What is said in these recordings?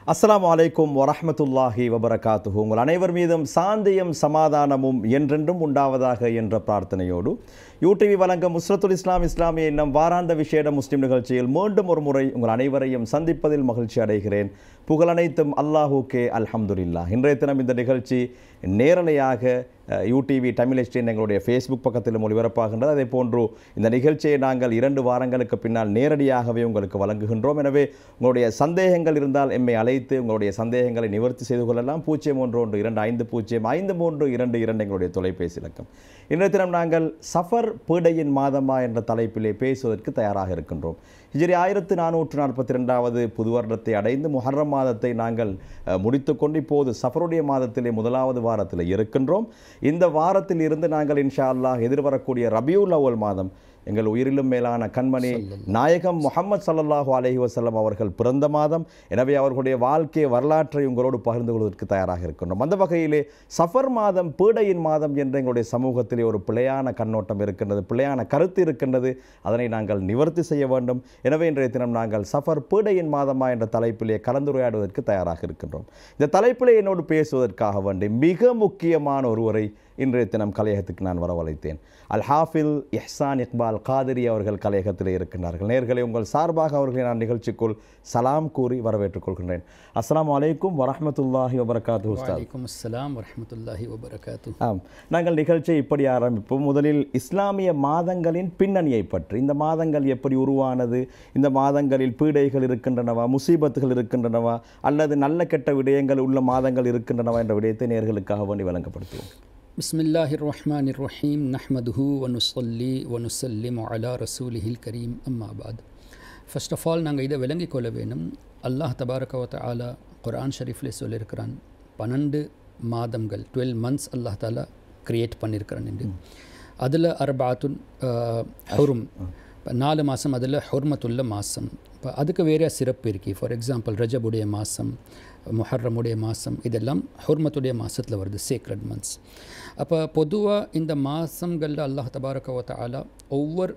அஸ்ஸலாமு அலைக்கும் வரஹ்மத்துல்லாஹி வபரகாத்துஹு உங்கள் அனைவர் மீதும் சாந்தியும் சமாதானமும் என்றென்றும் உண்டாவதாக என்ற பிரார்த்தனையோடு யூடிவி வழங்கும் முஸ்ரத்துல் இஸ்லாம் இஸ்லாமிய என்னும் வாராந்த விசேட முஸ்லிம் நிகழ்ச்சியில் மீண்டும் ஒரு முறை உங்கள் அனைவரையும் சந்திப்பதில் மகிழ்ச்சி அடைகிறேன் புகழனைத்தும் அல்லாஹூக்கே அல்ஹம்துலில்லா இன்றைய தினம் இந்த நிகழ்ச்சி நேரலையாக அஹ், யூடிவி தமிழ் எஸ்டின் எங்களுடைய ஃபேஸ்புக் பக்கத்திலும் ஒளிபரப்பாகின்றது அதே போன்று இந்த நிகழ்ச்சியை நாங்கள் இரண்டு வாரங்களுக்கு பின்னால் நேரடியாகவே உங்களுக்கு வழங்குகின்றோம் எனவே உங்களுடைய சந்தேகங்கள் இருந்தால் எம்மை அழைத்து உங்களுடைய சந்தேகங்களை நிவர்த்தி செய்து கொள்ளலாம் பூஜ்ஜியம் ஒன்று ஒன்று இரண்டு ஐந்து பூஜ்ஜியம் ஐந்து மூன்று இரண்டு இரண்டு எங்களுடைய தொலைபேசி இலக்கம் இன்றைய தினம் நாங்கள் சஃபர் பீடையின் மாதமா என்ற தலைப்பிலே பேசுவதற்கு தயாராக இருக்கின்றோம் ஹிஜ்ரி ஆயிரத்து நானூற்று நாற்பத்தி ரெண்டாவது புது வருடத்தை அடைந்து முஹர்ரம் மாதத்தை நாங்கள் அஹ், முடித்துக்கொண்டு இப்போது சஃபருடைய மாதத்திலே முதலாவது வாரத்தில் இருக்கின்றோம் இந்த வாரத்தில் இருந்து நாங்கள் இன்ஷா அல்லாஹ் எதிர்வரக்கூடிய ரபியுல் அவ்வல் மாதம் எங்கள் உயிரிலும் மேலான கண்மணி நாயகம் முஹம்மது ஸல்லல்லாஹு அலைஹி வஸல்லம் அவர்கள் பிறந்த மாதம் எனவே அவர்களுடைய வாழ்க்கை வரலாற்றை உங்களோடு பகிர்ந்து கொள்வதற்கு தயாராக இருக்கின்றோம் அந்த வகையிலே சஃபர் மாதம் பீடையின் மாதம் என்ற எங்களுடைய சமூகத்திலே ஒரு பிழையான கண்ணோட்டம் இருக்கின்றது பிழையான கருத்து இருக்கின்றது அதனை நாங்கள் நிவர்த்தி செய்ய வேண்டும் எனவே இன்றைய தினம் நாங்கள் சஃபர் பீடையின் மாதமா என்ற தலைப்பிலே கலந்துரையாடுவதற்கு தயாராக இருக்கின்றோம் இந்த தலைப்பிலே என்னோடு பேசுவதற்காக வேண்டி மிக முக்கியமான ஒருவரை இன்றைய தினம் கலையகத்துக்கு நான் வரவழைத்தேன் அல் ஹாஃபில் இஹ்சான் இக்பால் காதிரி அவர்கள் கலையகத்தில் இருக்கின்றார்கள் நேர்களை உங்கள் சார்பாக அவர்களை நான் நிகழ்ச்சிக்குள் சலாம் கூறி வரவேற்றுக் கொள்கின்றேன் அஸ்ஸலாமு அலைக்கும் வரஹ்மத்துல்லாஹி வபரகாத்து உஸ்தாத் வலைக்கும் அஸ்ஸலாம் வரஹ்மத்துல்லாஹி வபரகாத்து ஆம் நாங்கள் நிகழ்ச்சியை இப்படி ஆரம்பிப்போம் முதலில் இஸ்லாமிய மாதங்களின் பின்னணியை பற்றி இந்த மாதங்கள் எப்படி உருவானது இந்த மாதங்களில் பீடைகள் இருக்கின்றனவா முசீபத்துகள் இருக்கின்றனவா அல்லது நல்ல கெட்ட விடயங்கள் உள்ள மாதங்கள் இருக்கின்றனவா என்ற விடயத்தை நேர்களுக்காக வேண்டி வழங்கப்படுத்துவோம் பிஸ்மில்லாஹிர் ரஹ்மானிர் ரஹீம் நஹ்மதுஹு வனுசல்லி வனுசல்லிம் அலா ரசூலிஹில் கரீம் அம்மாபாத் ஃபர்ஸ்ட் ஆஃப் ஆல் நாங்கள் இதை விளங்கிக் கொள்ள வேணும் அல்லாஹ் தபாரகவத் ஆலா குர்ஆன் ஷரீஃப்ல சொல்லியிருக்கிறான் பன்னெண்டு மாதங்கள் டுவெல் மந்த்ஸ் அல்லாஹ் தாலா கிரியேட் பண்ணியிருக்கிறான் என்று அதில் அர்பாத்துன் ஹுரும் இப்போ நாலு மாதம் அதில் ஹுர்மத்துள்ள மாதம் இப்போ அதுக்கு வேறு சிறப்பு இருக்கு ஃபார் எக்ஸாம்பிள் ரஜபுடைய மாதம் முஹர்ரமுடைய மாதம் இதெல்லாம் ஹுர்மத்துடைய மாதத்தில் வருது சேக்ரட் மந்த்ஸ் அப்போ பொதுவாக இந்த மாதங்களில் அல்லாஹ் தபாரக ஆலா ஒவ்வொரு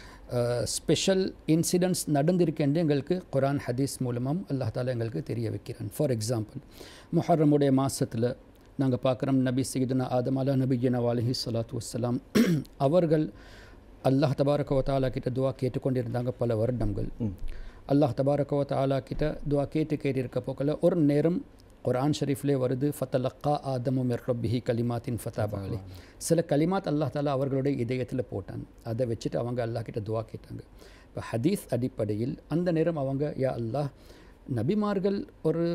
ஸ்பெஷல் இன்சிடென்ட்ஸ் நடந்திருக்கேன் எங்களுக்கு குரான் ஹதீஸ் மூலமும் அல்லாஹ் தாலா எங்களுக்கு தெரிய வைக்கிறான் ஃபார் எக்ஸாம்பிள் முஹர்ரமுடைய மாதத்தில் நாங்கள் பார்க்குறோம் நபி சையதுனா ஆதம் அலா நபிஜினா அலிஹி சலாத்து வസ്സலாம் அவர்கள் அல்லாஹ் தபாரக தாலா கிட்ட துவா கேட்டுக்கொண்டிருந்தாங்க பல வருடங்கள் அல்லாஹ் தபாரக தாலா கிட்ட துவா கேட்டு கேட்டு இருக்க போக்கில் ஒரு நேரம் குர்ஆன் ஷரீஃப்லே வருது ஃபத்தலக்கா ஆதமு மிர் ரப்பிஹி கலிமாத்தின் ஃபதாபா அலி சில கலிமாத் அல்லாஹ் தாலா அவர்களுடைய இதயத்தில் போட்டான் அதை வச்சுட்டு அவங்க அல்லாஹ் கிட்ட துவா கேட்டாங்க இப்போ ஹதீஸ் அடிப்படையில் அந்த நேரம் அவங்க யா அல்லாஹ் நபிமார்கள் ஒரு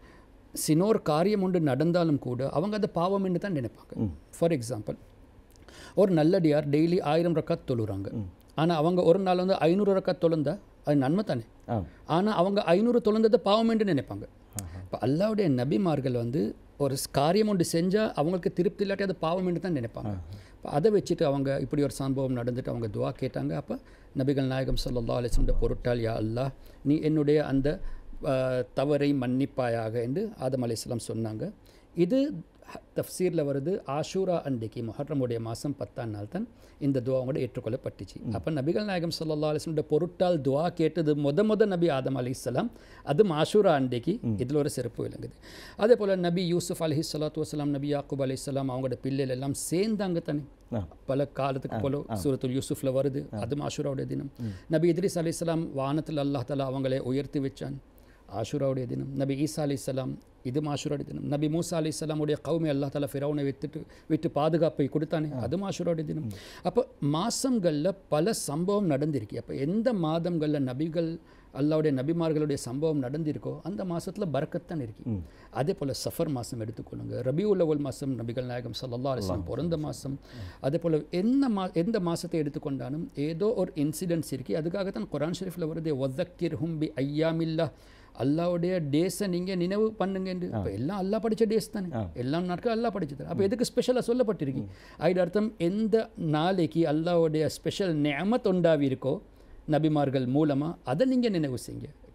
சினோர் காரியம் ஒன்று நடந்தாலும் கூட அவங்க அதை பாவம் என்று தான் நினைப்பாங்க ஃபார் எக்ஸாம்பிள் ஒரு நல்லடியார் டெய்லி ஆயிரம் ரக்காத் தொழுறாங்க ஆனால் அவங்க ஒரு நாள் வந்து ஐநூறு ரக்காத் தொழுந்தா அது நன்மை தானே ஆம் ஆனால் அவங்க ஐநூறு தொழுந்ததை பாவம் என்று நினைப்பாங்க இப்போ அல்லாவுடைய நபிமார்கள் வந்து ஒரு காரியம் ஒன்று செஞ்சால் அவங்களுக்கு திருப்தி இல்லாட்டி அது பாவம் என்று தான் நினைப்பாங்க இப்போ அதை வச்சுட்டு அவங்க இப்படி ஒரு சம்பவம் நடந்துட்டு அவங்க துவா கேட்டாங்க அப்போ நபிகள் நாயகம் ஸல்லல்லாஹு அலைஹி வஸல்லம் பொருட்டால் யா அல்லாஹ் நீ என்னுடைய அந்த அஹ், தவறை மன்னிப்பாயாக என்று ஆதம் அலைஹிஸ்ஸலாம் சொன்னாங்க இது தஃப்சீரில் வருது ஆஷூரா அன்றைக்கு முஹர்ரமுடைய மாதம் பத்தாம் நாள் தான் இந்த துவா அவங்களோட ஏற்றுக்கொள்ளப்பட்டுச்சு அப்போ நபிகள் நாயகம் ஸல்லல்லாஹு அலைஹி வஸல்லம் பொருட்டால் துவா கேட்டது முத முத நபி ஆதம் அலைஹிஸ்ஸலாம் அதுவும் ஆஷூரா அன்றைக்கு இதில் ஒரு சிறப்பு விளங்குது அதே போல் நபி யூசுஃப் அலஹி சலாத்து வசலாம் நபி யாக்கூப் அலைஹிஸ்ஸலாம் அவங்களோட பிள்ளைகள் எல்லாம் சேர்ந்தாங்க தானே ஆ. பல காலத்துக்கு போல சூரத்துல் யூசுஃப்ல வருது அதுவும் ஆஷூராவுடைய தினம் நபி இத்ரிஸ் அலைஹிஸ்ஸலாம் வானத்தில் அல்லாஹ் தஆலா அவங்களை உயர்த்தி வச்சான் ஆஷூராவுடைய தினம் நபி ஈசா அலைஹிஸ்ஸலாம் இது ஆஷூராவுடைய தினம் நபி மூசா அலைஹிஸ்ஸலாமுடைய கௌமி அல்லாஹ் தஆலா ஃபிரௌனை விட்டுட்டு விட்டு பாதுகாப்பை கொடுத்தானே அதுவும் ஆஷூராவுடைய தினம் அப்போ மாசங்களில் பல சம்பவம் நடந்திருக்கு அப்போ எந்த மாதங்களில் நபிகள் அல்லாவுடைய நபிமார்களுடைய சம்பவம் நடந்திருக்கோ அந்த மாசத்துல பரக்கத்தான் இருக்கு அதே போல் சஃபர் மாதம் எடுத்துக்கொள்ளுங்க ரபியுல் அவ்வல் மாதம் நபிகள் நாயகம் ஸல்லல்லாஹு அலைஹி வஸல்லம் பிறந்த மாதம் அதே போல் எந்த மா எந்த மாதத்தை எடுத்துக்கொண்டாலும் ஏதோ ஒரு இன்சிடென்ட்ஸ் இருக்கு அதுக்காக தான் குரான் ஷரீஃபில் வருது ஒதக்கிர் ஹும்பி ஐயாமில்லா அல்லாவுடைய டேஸை நீங்கள் நினைவு பண்ணுங்க இப்போ எல்லாம் அல்லாஹ் படித்த டேஸ் தானே எல்லாம் நாட்கள் அல்லாஹ் படிச்சது அப்போ எதுக்கு ஸ்பெஷலாக சொல்லப்பட்டிருக்கு அது அர்த்தம் எந்த நாளைக்கு அல்லாஹ்வுடைய ஸ்பெஷல் நியமத் உண்டாவி இருக்கோ நபிமார்கள் மூலமாக அதை நீங்கள் நினைவு செய்யுங்க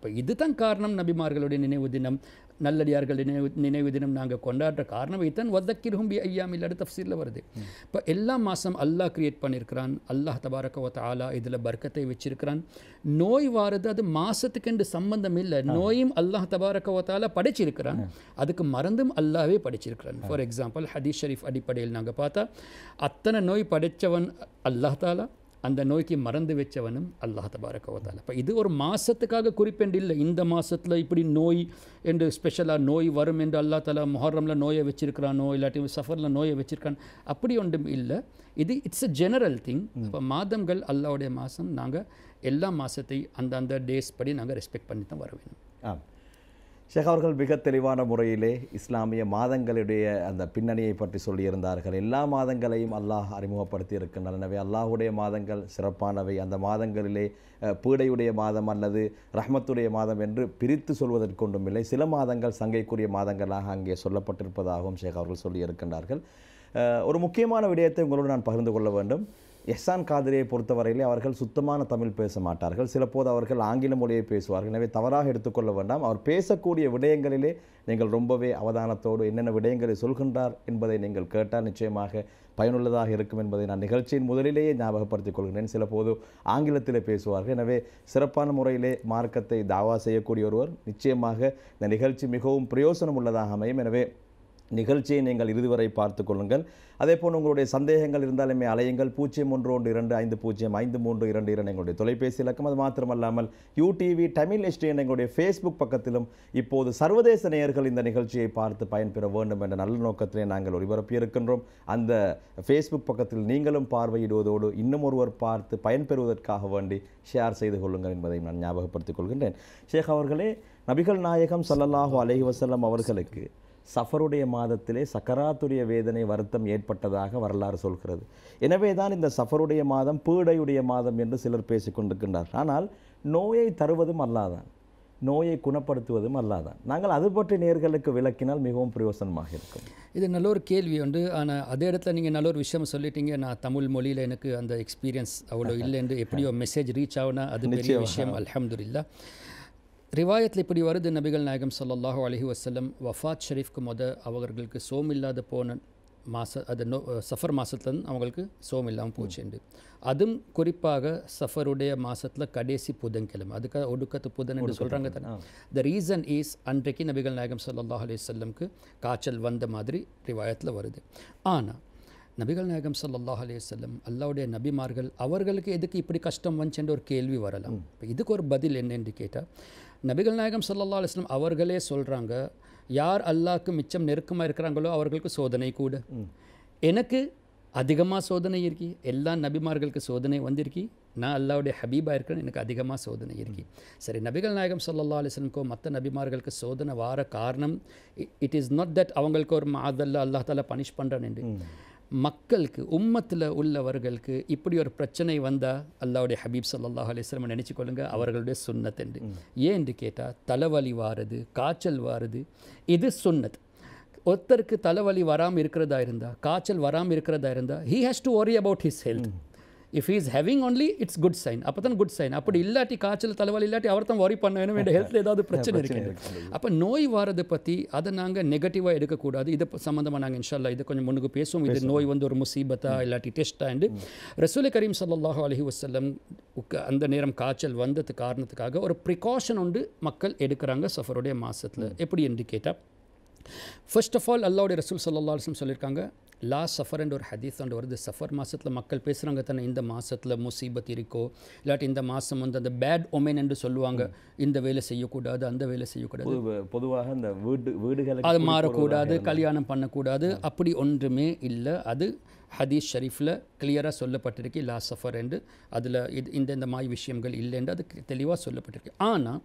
இப்போ இதுதான் காரணம் நபிமார்களுடைய நினைவு தினம் நல்லடியார்கள் நினைவு நினைவு தினம் நாங்கள் கொண்டாடுற காரணம் இதுதான் வதக்கிருகும் பி ஐயாம் இல்லாத தஃசீரில் வருது இப்போ எல்லா மாதம் அல்லாஹ் கிரியேட் பண்ணியிருக்கிறான் அல்லாஹ் தபாரக வ ஆலா இதில் பர்க்கத்தை வச்சிருக்கிறான் நோய் வாரது அது மாசத்துக்கு சம்பந்தம் இல்லை நோயும் அல்லாஹ் தபாரக வ ஆலா படைச்சிருக்கிறான் அதுக்கு மறந்தும் அல்லாவே படைச்சிருக்கிறான் ஃபார் எக்ஸாம்பிள் ஹதீஸ் ஷரீஃப் அடிப்படையில் நாங்கள் பார்த்தா அத்தனை நோய் படைச்சவன் அல்லாஹ் தாலா அந்த நோய்க்கு மறந்து வச்சவனும் அல்லாஹ் தபாரக வத்தால இப்போ இது ஒரு மாதத்துக்காக குறிப்பெண்டு இல்லை இந்த மாதத்தில் இப்படி நோய் என்று ஸ்பெஷலாக நோய் வரும் என்று அல்லா தாலா முஹர்ரமில் நோயை வச்சிருக்கிறானோ இல்லாட்டி சஃபரில் நோயை வச்சிருக்கான் அப்படி ஒன்றும் இல்லை இது இட்ஸ் அ ஜெனரல் திங் இப்போ மாதங்கள் அல்லாவுடைய மாதம் நாங்கள் எல்லா மாதத்தை அந்த அந்த டேஸ் படி நாங்கள் ரெஸ்பெக்ட் பண்ணி தான் வர வேணும் ஆம் ஷேக் அவர்கள் மிக தெளிவான முறையிலே இஸ்லாமிய மாதங்களுடைய அந்த பின்னணியை பற்றி சொல்லியிருந்தார்கள் எல்லா மாதங்களையும் அல்லாஹ் அறிமுகப்படுத்தி இருக்கின்றன எனவே அல்லாஹுடைய மாதங்கள் சிறப்பானவை அந்த மாதங்களிலே அஹ், பீடையுடைய மாதம் அல்லது ரஹ்மத்துடைய மாதம் என்று பிரித்து சொல்வதற்கொண்டும் இல்லை சில மாதங்கள் சங்கைக்குரிய மாதங்களாக அங்கே சொல்லப்பட்டிருப்பதாகவும் ஷேக் அவர்கள் சொல்லியிருக்கின்றார்கள் அஹ், ஒரு முக்கியமான விடயத்தை உங்களோடு நான் பகிர்ந்து கொள்ள வேண்டும் எஹ்சான் காதிரியை பொறுத்தவரையிலே அவர்கள் சுத்தமான தமிழ் பேச மாட்டார்கள் சிலப்போது அவர்கள் ஆங்கில மொழியை பேசுவார்கள் எனவே தவறாக எடுத்துக்கொள்ள வேண்டாம் அவர் பேசக்கூடிய விடயங்களிலே நீங்கள் ரொம்பவே அவதானத்தோடு என்னென்ன விடயங்களை சொல்கின்றார் என்பதை நீங்கள் கேட்டால் நிச்சயமாக பயனுள்ளதாக இருக்கும் என்பதை நான் நிகழ்ச்சியின் முதலிலேயே ஞாபகப்படுத்திக் கொள்கிறேன் சில போது ஆங்கிலத்திலே பேசுவார்கள் எனவே சிறப்பான முறையிலே மார்க்கத்தை தாவா செய்யக்கூடிய ஒருவர் நிச்சயமாக இந்த நிகழ்ச்சி மிகவும் பிரயோசனம் உள்ளதாக அமையும் எனவே நிகழ்ச்சியை நீங்கள் இறுதி வரை பார்த்து கொள்ளுங்கள் அதே போல் உங்களுடைய சந்தேகங்கள் இருந்தாலுமே அலையுங்கள் பூஜ்ஜியம் ஒன்று ஒன்று இரண்டு ஐந்து பூஜ்ஜியம் ஐந்து மூன்று இரண்டு இரண்டு எங்களுடைய தொலைபேசி இலக்கம் அது மாத்திரமல்லாமல் யூடிவி தமிழ் எஸ்டி என்ற எங்களுடைய ஃபேஸ்புக் பக்கத்திலும் இப்போது சர்வதேச நேயர்கள் இந்த நிகழ்ச்சியை பார்த்து பயன்பெற வேண்டும் என்ற நல்ல நோக்கத்திலே நாங்கள் ஒளிபரப்பி இருக்கின்றோம் அந்த ஃபேஸ்புக் பக்கத்தில் நீங்களும் பார்வையிடுவதோடு இன்னும் ஒருவர் பார்த்து பயன்பெறுவதற்காக வேண்டி ஷேர் செய்து கொள்ளுங்கள் என்பதை நான் ஞாபகப்படுத்திக் கொள்கின்றேன் ஷேக் அவர்களே நபிகள் நாயகம் ஸல்லல்லாஹு அலைஹி வஸல்லம் அவர்களுக்கு சஃபருடைய மாதத்திலே சக்கராத்துடைய வேதனை வருத்தம் ஏற்பட்டதாக வரலாறு சொல்கிறது எனவே தான் இந்த சஃபருடைய மாதம் பீடையுடைய மாதம் என்று சிலர் பேசிக் கொண்டிருக்கின்றார்கள் ஆனால் நோயை தருவதும் அல்லாதான் நோயை குணப்படுத்துவதும் அல்லாதான் நாங்கள் அது பற்றி நேர்களுக்கு விளக்கினால் மிகவும் பிரயோசனமாக இருக்கும் இது நல்ல ஒரு கேள்வி உண்டு ஆனால் அதே இடத்துல நீங்கள் நல்ல ஒரு விஷயம் சொல்லிட்டீங்க நான் தமிழ் மொழியில் எனக்கு அந்த எக்ஸ்பீரியன்ஸ் அவ்வளோ இல்லைன்னு எப்படியோ மெசேஜ் ரீச் ஆகுனா அது பெரிய விஷயம் அல்ஹம்துலில்லா ரிவாயத்தில் இப்படி வருது நபிகள் நாயகம் ஸல்லல்லாஹு அலைஹி வஸல்லம் வஃபாத் ஷரீஃப்க்கு முத அவர்களுக்கு சோம் இல்லாத போன மாச அது நோ சஃபர் மாதத்துலேருந்து அவங்களுக்கு சோம் இல்லாமல் போச்சுண்டு அதுவும் குறிப்பாக சஃபருடைய மாசத்துல கடைசி புதன்கிழமை அதுக்காக ஒடுக்கத்து புதன் என்று சொல்கிறாங்க தானே த ரீசன் இஸ் அன்றைக்கு நபிகள் நாயகம் ஸல்லல்லாஹு அலைஹி வஸல்லம்க்கு காய்ச்சல் வந்த மாதிரி ரிவாயத்தில் வருது ஆனால் நபிகள் நாயகம் ஸல்லல்லாஹு அலைஹி வஸல்லம் அல்லாவுடைய நபிமார்கள் அவர்களுக்கு எதுக்கு இப்படி கஷ்டம் வந்துச்சுன்ற ஒரு கேள்வி வரலாம் இப்போ இதுக்கு ஒரு பதில் என்னன்னு கேட்டால் நபிகள் நாயகம் ஸல்லல்லாஹு அலைஹி வஸல்லம் அவர்களே சொல்கிறாங்க யார் அல்லாஹ்க்கு மிச்சம் நெருக்கமாக இருக்கிறாங்களோ அவர்களுக்கு சோதனை கூட எனக்கு அதிகமாக சோதனை இருக்கு எல்லா நபிமார்களுக்கு சோதனை வந்திருக்கு நான் அல்லாவுடைய ஹபீபாக இருக்கிறேன் எனக்கு அதிகமாக சோதனை இருக்கு சரி நபிகள் நாயகம் ஸல்லல்லாஹு அலைஹி வஸல்லம்க்கோ மற்ற நபிமார்களுக்கு சோதனை வார காரணம் இட் இஸ் நாட் தட் அவங்களுக்கு ஒரு மாதல்ல அல்லாஹ் தாலா பனிஷ் பண்ணுறான்னு மக்களுக்கு உம்மத்தில் உள்ளவர்களுக்கு இப்படி ஒரு பிரச்சனை வந்தால் அல்லாவுடைய ஹபீப் ஸல்லல்லாஹு அலைஹி வஸல்லம் நினச்சி கொள்ளுங்க அவர்களுடைய சுன்னத் என்று ஏன்னு கேட்டால் தலைவலி வாருது காய்ச்சல் வாருது இது சுன்னத் ஒருத்தருக்கு தலைவலி வராமல் இருக்கிறதா இருந்தால் காய்ச்சல் வராமல் இருக்கிறதா இருந்தால் he has to worry about his health if is having only it's good sign அப்போ தான் குட் சைன் அப்படி இல்லாட்டி காய்ச்சல் தலைவலி இல்லாட்டி அவர் தான் worry பண்ண வேணும் வேண்டிய ஹெல்த்தில் ஏதாவது பிரச்சனை இருக்கு அப்போ நோய் வாரதை பற்றி அதை நாங்கள் நெகட்டிவாக எடுக்கக்கூடாது இது சம்மந்தமாக நாங்கள் இன்ஷால்லா இது கொஞ்சம் முன்னுக்கு பேசுவோம் இது நோய் வந்து ஒரு முசீபத்தா இல்லாட்டி டெஸ்டாண்டு ரசூல் கரீம் ஸல்லல்லாஹு அலைஹி வஸல்லம் உக்க- அந்த நேரம் காய்ச்சல் வந்தது காரணத்துக்காக ஒரு ப்ரிகாஷன் உண்டு மக்கள் எடுக்கிறாங்க சஃபருடைய மாசத்துல எப்படி என்று கேட்டால் ஃபர்ஸ்ட் ஆஃப் ஆல் அல்லாவுடைய ரசூல் ஸல்லல்லாஹு அலைஹி வஸல்லம் சொல்லியிருக்காங்க லா சஃபர் என்ற ஒரு ஹதீஸ் ஒன்று வருது சஃபர் மாசத்துல மக்கள் பேசுகிறாங்க தானே இந்த மாசத்துல முசீபத் இருக்கோ இல்லாட்டி இந்த மாதம் வந்து அந்த பேட் ஒமேன் என்று சொல்லுவாங்க இந்த வேலை செய்யக்கூடாது அந்த வேலை செய்யக்கூடாது பொது- பொதுவாக இந்த வீடு வீடுகளுக்கு அது மாறக்கூடாது கல்யாணம் பண்ணக்கூடாது அப்படி ஒன்றுமே இல்லை அது ஹதீஸ் ஷரீஃபில் கிளியராக சொல்லப்பட்டிருக்கு லா சஃபர் என்று அதில் இது இந்த இந்த மாதிரி விஷயங்கள் இல்லைன்னு அது தெளிவாக சொல்லப்பட்டிருக்கு ஆனால்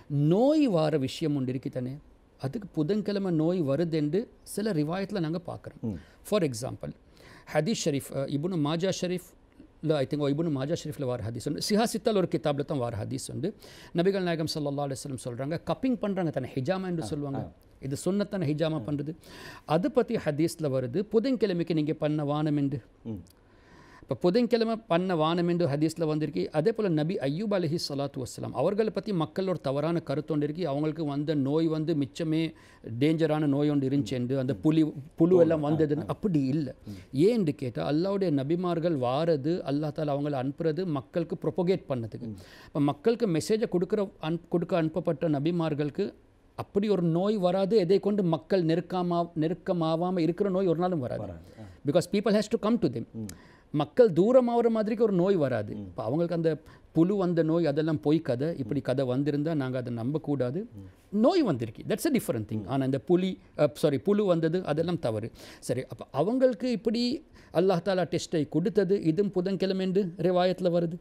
நோய் வார விஷயம் ஒன்று இருக்கு தானே அதுக்கு புதன்கிழமை நோய் வருதுன்னு சில ரிவாயத்தில் நாங்கள் பார்க்குறோம் ஃபார் எக்ஸாம்பிள் ஹதீஸ் ஷரீஃப் அஹ், இப்னு மாஜா ஷரீஃப் இல்லை ஐ திங்க் இப்னு மாஜா ஷரீஃபில் வார ஹதீஸ் உண்டு சிஹாசித்தால் ஒரு கிதாபில் தான் வார ஹதீஸ் உண்டு நபிகள் நாயகம் ஸல்லல்லாஹு அலைஹி வஸல்லம் சொல்கிறாங்க கப்பிங் பண்ணுறாங்க தானே ஹிஜாமா என்று சொல்லுவாங்க இது சுன்னத்தான ஹிஜாமா பண்ணுறது அது பற்றி ஹதீஸில் வருது புதன்கிழமைக்கு நீங்கள் பண்ண வானம் என்று இப்போ புதன்கிழமை பண்ண வானம் என்று ஹதீஸில் வந்திருக்கு அதே போல் நபி ஐயூப் அலஹி சலாத்து வஸ்லாம் அவர்களை பற்றி மக்களோட தவறான கருத்து ஒன்று இருக்கு அவங்களுக்கு வந்த நோய் வந்து மிச்சமே டேஞ்சரான நோய் ஒன்று இருந்துச்சு அந்த புலி புழு எல்லாம் வந்ததுன்னு அப்படி இல்லை ஏன்னு கேட்டால் அல்லாவுடைய நபிமார்கள் வாரது அல்லா தாலா அவங்கள அனுப்புறது மக்களுக்கு ப்ரொபோகேட் பண்ணதுக்கு இப்போ மக்களுக்கு மெசேஜை கொடுக்குற அன் கொடுக்க அனுப்பப்பட்ட நபிமார்களுக்கு அப்படி ஒரு நோய் வராது எதை கொண்டு மக்கள் நெருக்கமா நெருக்கமாகாமல் இருக்கிற நோய் ஒரு நாளும் வராது because people has to come to them மக்கள் தூரமாகிற மாதிரிக்கு ஒரு நோய் வராது இப்போ அவங்களுக்கு அந்த புழு வந்த நோய் அதெல்லாம் பொய் கதை இப்படி கதை வந்திருந்தால் நாங்கள் அதை நம்பக்கூடாது நோய் வந்திருக்கு தட்ஸ் அ டிஃப்ரெண்ட் திங் ஆனால் இந்த புலி சாரி புழு வந்தது அதெல்லாம் தவறு சரி அப்போ அவங்களுக்கு இப்படி அல்லாஹ் தாலா டெஸ்ட்டை கொடுத்தது இதுவும் புதன்கிழமை என்று ரிவாயத்தில் வருது